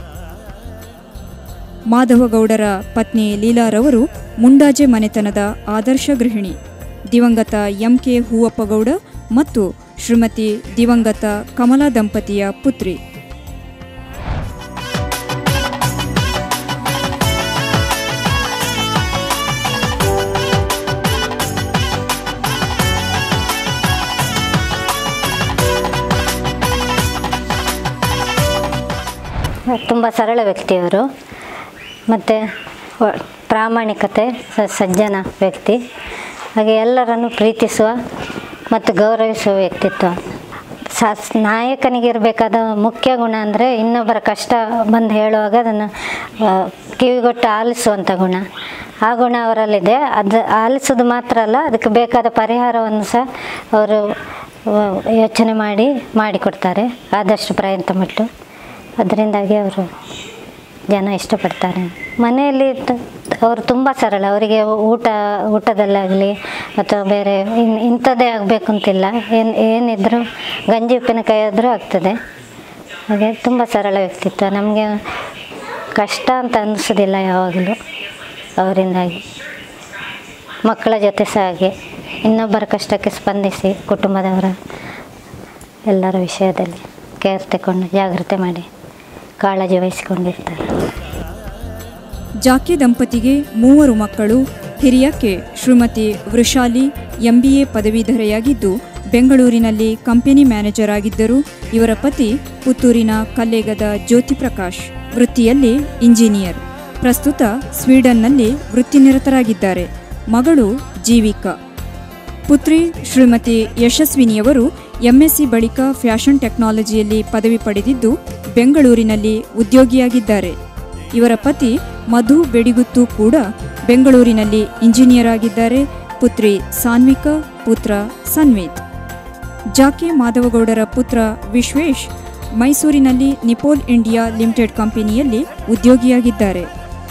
ಮಾಧವಗೌಡರ ಪತ್ನಿ ಲೀಲಾರವರು ಮುಂಡಾಜೆ ಮನೆತನದ ಆದರ್ಶ ಗೃಹಿಣಿ ದಿವಂಗತ ಎಂ ಕೆ ಹೂವಪ್ಪಗೌಡ ಮತ್ತು ಶ್ರೀಮತಿ ದಿವಂಗತ ಕಮಲಾ ದಂಪತಿಯ ಪುತ್ರಿ ತುಂಬ ಸರಳ ವ್ಯಕ್ತಿಯವರು ಮತ್ತು ವ- ಪ್ರಾಮಾಣಿಕತೆ ಸ- ಸಜ್ಜನ ವ್ಯಕ್ತಿ ಹಾಗೆ ಎಲ್ಲರನ್ನು ಪ್ರೀತಿಸುವ ಮತ್ತು ಗೌರವಿಸುವ ವ್ಯಕ್ತಿತ್ವ ಸ ನಾಯಕನಿಗೆ ಇರಬೇಕಾದ ಮುಖ್ಯ ಗುಣ ಅಂದರೆ ಇನ್ನೊಬ್ಬರ ಕಷ್ಟ ಬಂದು ಹೇಳುವಾಗ ಅದನ್ನು ಆ, ಕಿವಿಗೊಟ್ಟು ಆಲಿಸುವಂಥ ಗುಣ ಆ ಗುಣ ಅವರಲ್ಲಿದೆ ಅದು ಆಲಿಸೋದು ಮಾತ್ರ ಅಲ್ಲ ಅದಕ್ಕೆ ಬೇಕಾದ ಪರಿಹಾರವನ್ನು ಸಹ ಅವರು ಆ, ಯೋಚನೆ ಮಾಡಿ ಮಾಡಿಕೊಡ್ತಾರೆ ಆದಷ್ಟು ಪ್ರಯತ್ನ ಪಟ್ಟು ಅದರಿಂದಾಗಿ ಅವರು ಜನ ಇಷ್ಟಪಡ್ತಾರೆ ಮನೆಯಲ್ಲಿ ತ- ಅವರು ತುಂಬ ಸರಳ ಅವರಿಗೆ ಊಟ ಊಟದಲ್ಲಾಗಲಿ ಅಥವಾ ಬೇರೆ ಇನ್ ಇಂಥದ್ದೇ ಆಗಬೇಕು ಅಂತಿಲ್ಲ ಏನು ಏನಿದ್ರು ಗಂಜಿ ಉಪ್ಪಿನಕಾಯಿ ಆದರೂ ಆಗ್ತದೆ ಹಾಗೆ ತುಂಬ ಸರಳ ವ್ಯಕ್ತಿತ್ವ ನಮಗೆ ಕಷ್ಟ ಅಂತ ಅನ್ನಿಸೋದಿಲ್ಲ ಯಾವಾಗಲೂ ಅವರಿಂದಾಗಿ ಮಕ್ಕಳ ಜೊತೆ ಸಹ ಹಾಗೆ ಇನ್ನೊಬ್ಬರ ಕಷ್ಟಕ್ಕೆ ಸ್ಪಂದಿಸಿ ಕುಟುಂಬದವರ ಎಲ್ಲರ ವಿಷಯದಲ್ಲಿ ಕೇರ್ ತಗೊಂಡು ಜಾಗ್ರತೆ ಮಾಡಿ ಕಾಳಜಿ ವಹಿಸಿಕೊಂಡಿರ್ತಾರೆ ಜಾಕೆ ದಂಪತಿಗೆ ಮೂವರು ಮಕ್ಕಳು ಹಿರಿಯಕ್ಕೆ ಶ್ರೀಮತಿ ವೃಷಾಲಿ ಎಂಬಿಎ ಪದವೀಧರೆಯಾಗಿದ್ದು ಬೆಂಗಳೂರಿನಲ್ಲಿ ಕಂಪನಿ ಮ್ಯಾನೇಜರ್ ಆಗಿದ್ದರು ಇವರ ಪತಿ ಪುತ್ತೂರಿನ ಕಲ್ಲೇಗದ ಜ್ಯೋತಿ ಪ್ರಕಾಶ್ ವೃತ್ತಿಯಲ್ಲಿ ಇಂಜಿನಿಯರ್ ಪ್ರಸ್ತುತ ಸ್ವೀಡನ್ನಲ್ಲಿ ವೃತ್ತಿನಿರತರಾಗಿದ್ದಾರೆ ಮಗಳು ಜೀವಿಕಾ ಪುತ್ರಿ ಶ್ರೀಮತಿ ಯಶಸ್ವಿನಿಯವರು ಎಂಎಸ್ಸಿ ಬಳಿಕ ಫ್ಯಾಷನ್ ಟೆಕ್ನಾಲಜಿಯಲ್ಲಿ ಪದವಿ ಪಡೆದಿದ್ದು ಬೆಂಗಳೂರಿನಲ್ಲಿ ಉದ್ಯೋಗಿಯಾಗಿದ್ದಾರೆ ಇವರ ಪತಿ ಮಧು ಬೆಡಿಗುತ್ತು ಕೂಡ ಬೆಂಗಳೂರಿನಲ್ಲಿ ಇಂಜಿನಿಯರ್ ಆಗಿದ್ದಾರೆ ಪುತ್ರಿ ಸಾನ್ವಿಕಾ ಪುತ್ರ ಸನ್ವಿತ್ ಜಾಕೆ ಮಾಧವಗೌಡರ ಪುತ್ರ ವಿಶ್ವೇಶ್ ಮೈಸೂರಿನಲ್ಲಿ ನಿಪೋಲ್ ಇಂಡಿಯಾ ಲಿಮಿಟೆಡ್ ಕಂಪನಿಯಲ್ಲಿ ಉದ್ಯೋಗಿಯಾಗಿದ್ದಾರೆ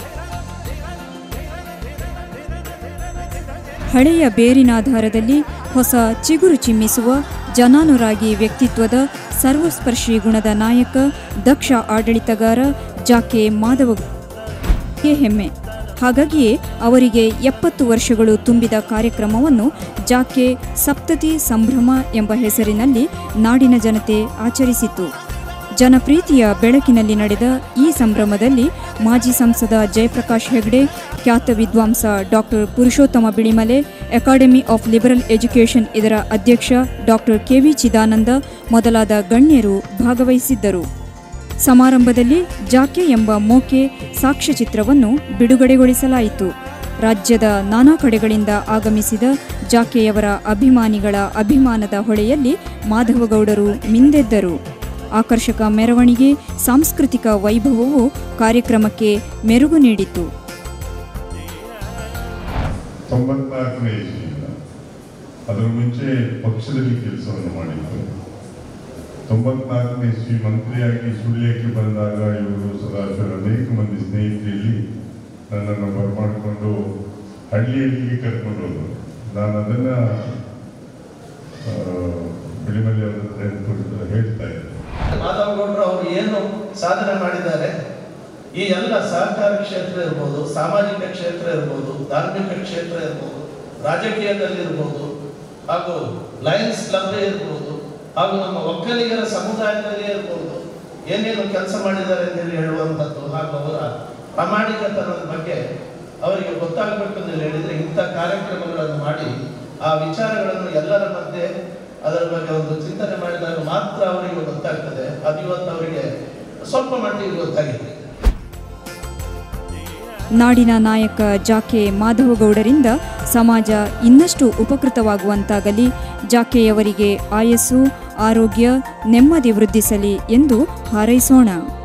ಹಳೆಯ ಬೇರಿನಾಧಾರದಲ್ಲಿ ಹೊಸ ಚಿಗುರು ಚಿಮ್ಮಿಸುವ ಜನಾನುರಾಗಿ ವ್ಯಕ್ತಿತ್ವದ ಸರ್ವಸ್ಪರ್ಶಿ ಗುಣದ ನಾಯಕ ದಕ್ಷ ಆಡಳಿತಗಾರ ಜಾಕೆ ಮಾಧವ ಹೆಮ್ಮೆ ಹಾಗಾಗಿಯೇ ಅವರಿಗೆ ಎಪ್ಪತ್ತು ವರ್ಷಗಳು ತುಂಬಿದ ಕಾರ್ಯಕ್ರಮವನ್ನು ಜಾಕೆ ಸಪ್ತತಿ ಸಂಭ್ರಮ ಎಂಬ ಹೆಸರಿನಲ್ಲಿ ನಾಡಿನ ಜನತೆ ಆಚರಿಸಿತು ಜನಪ್ರೀತಿಯ ಬೆಳಕಿನಲ್ಲಿ ನಡೆದ ಈ ಸಂಭ್ರಮದಲ್ಲಿ ಮಾಜಿ ಸಂಸದ ಜಯಪ್ರಕಾಶ್ ಹೆಗ್ಡೆ ಖ್ಯಾತ ವಿದ್ವಾಂಸ doctor Purushottama Bilimale academy of liberal education ಇದರ ಅಧ್ಯಕ್ಷ ಡಾಕ್ಟರ್ ಕೆವಿ ಚಿದಾನಂದ ಮೊದಲಾದ ಗಣ್ಯರು ಭಾಗವಹಿಸಿದ್ದರು ಸಮಾರಂಭದಲ್ಲಿ ಜಾಕೆ ಎಂಬ ಮೋಕೆ ಸಾಕ್ಷ್ಯಚಿತ್ರವನ್ನು ಬಿಡುಗಡೆಗೊಳಿಸಲಾಯಿತು ರಾಜ್ಯದ ನಾನಾ ಕಡೆಗಳಿಂದ ಆಗಮಿಸಿದ ಜಾಕೆಯವರ ಅಭಿಮಾನಿಗಳ ಅಭಿಮಾನದ ಹೊಳೆಯಲ್ಲಿ ಮಾಧವಗೌಡರು ಮಿಂದೆದ್ದರು ಆಕರ್ಷಕ ಮೆರವಣಿಗೆ ಸಾಂಸ್ಕೃತಿಕ ವೈಭವವು ಕಾರ್ಯಕ್ರಮಕ್ಕೆ ಮೆರುಗು ನೀಡಿತು ತೊಂಬತ್ನಾಲ್ಕನೇ ಇಸ್ವಿಯಿಂದ ಅದರ ಮುಂಚೆ ಪಕ್ಷದಲ್ಲಿ ಕೆಲಸವನ್ನು ಮಾಡಿದ್ದು ತೊಂಬತ್ನಾಲ್ಕನೇ ಇಸ್ವಿ ಮಂತ್ರಿಯಾಗಿ ಸುಳ್ಯಕ್ಕೆ ಬಂದಾಗ ಇವರು ಸದಾಶಿವ ಅನೇಕ ಮಂದಿ ಸ್ನೇಹಿತರಲ್ಲಿ ನನ್ನನ್ನು ಬರಮಾಡಿಕೊಂಡು ಹಳ್ಳಿಯಲ್ಲಿಗೆ ಕರ್ಕೊಂಡು ಹೋದರು ನಾನು ಅದನ್ನು ಬಿಳಿಮಲೆ ಅವರ ಹತ್ರ ಹೇಳ್ಕೊಟ್ಟು- ಹೇಳ್ತಾ ಇದ್ದೆ ಮಾಧವಗೌಡರು ಅವರು ಏನು ಸಾಧನೆ ಮಾಡಿದ್ದಾರೆ ಈ ಎಲ್ಲ ಸಹಕಾರ ಕ್ಷೇತ್ರ ಇರ್ಬೋದು ಸಾಮಾಜಿಕ ಕ್ಷೇತ್ರ ಇರ್ಬೋದು ಧಾರ್ಮಿಕ ಕ್ಷೇತ್ರ ಇರ್ಬೋದು ರಾಜಕೀಯದಲ್ಲಿ ಇರ್ಬೋದು ಹಾಗೂ ಲಯನ್ಸ್ ಕ್ಲಬ್ ಇರ್ಬೋದು ಹಾಗೂ ನಮ್ಮ ಒಕ್ಕಲಿಗರ ಸಮುದಾಯದಲ್ಲಿ ಇರ್ಬೋದು ಏನೇನು ಕೆಲಸ ಮಾಡಿದ್ದಾರೆ ಅಂತ ಹೇಳಿ ಹೇಳುವಂಥದ್ದು ಹಾಗೂ ಅವರ ಪ್ರಾಮಾಣಿಕತನದ ಬಗ್ಗೆ ಅವರಿಗೆ ಗೊತ್ತಾಗಬೇಕು ಅಂತ ಹೇಳಿದ್ರೆ ಇಂಥ ಕಾರ್ಯಕ್ರಮಗಳನ್ನು ಮಾಡಿ ಆ ವಿಚಾರಗಳನ್ನು ಎಲ್ಲರ ಮಧ್ಯೆ ಅದರ ಬಗ್ಗೆ ಒಂದು ಚಿಂತನೆ ಮಾಡಿದಾಗ ಮಾತ್ರ ಅವರಿಗೆ ಗೊತ್ತಾಗ್ತದೆ ಅದು ಇವತ್ತು ಅವರಿಗೆ ಸ್ವಲ್ಪ ಮಟ್ಟಿಗೆ ಗೊತ್ತಾಗಿದೆ ನಾಡಿನ ನಾಯಕ ಜಾಕೆ ಮಾಧವಗೌಡರಿಂದ ಸಮಾಜ ಇನ್ನಷ್ಟು ಉಪಕೃತವಾಗುವಂತಾಗಲಿ ಜಾಕೆಯವರಿಗೆ ಆಯಸ್ಸು ಆರೋಗ್ಯ ನೆಮ್ಮದಿ ವೃದ್ಧಿಸಲಿ ಎಂದು ಹಾರೈಸೋಣ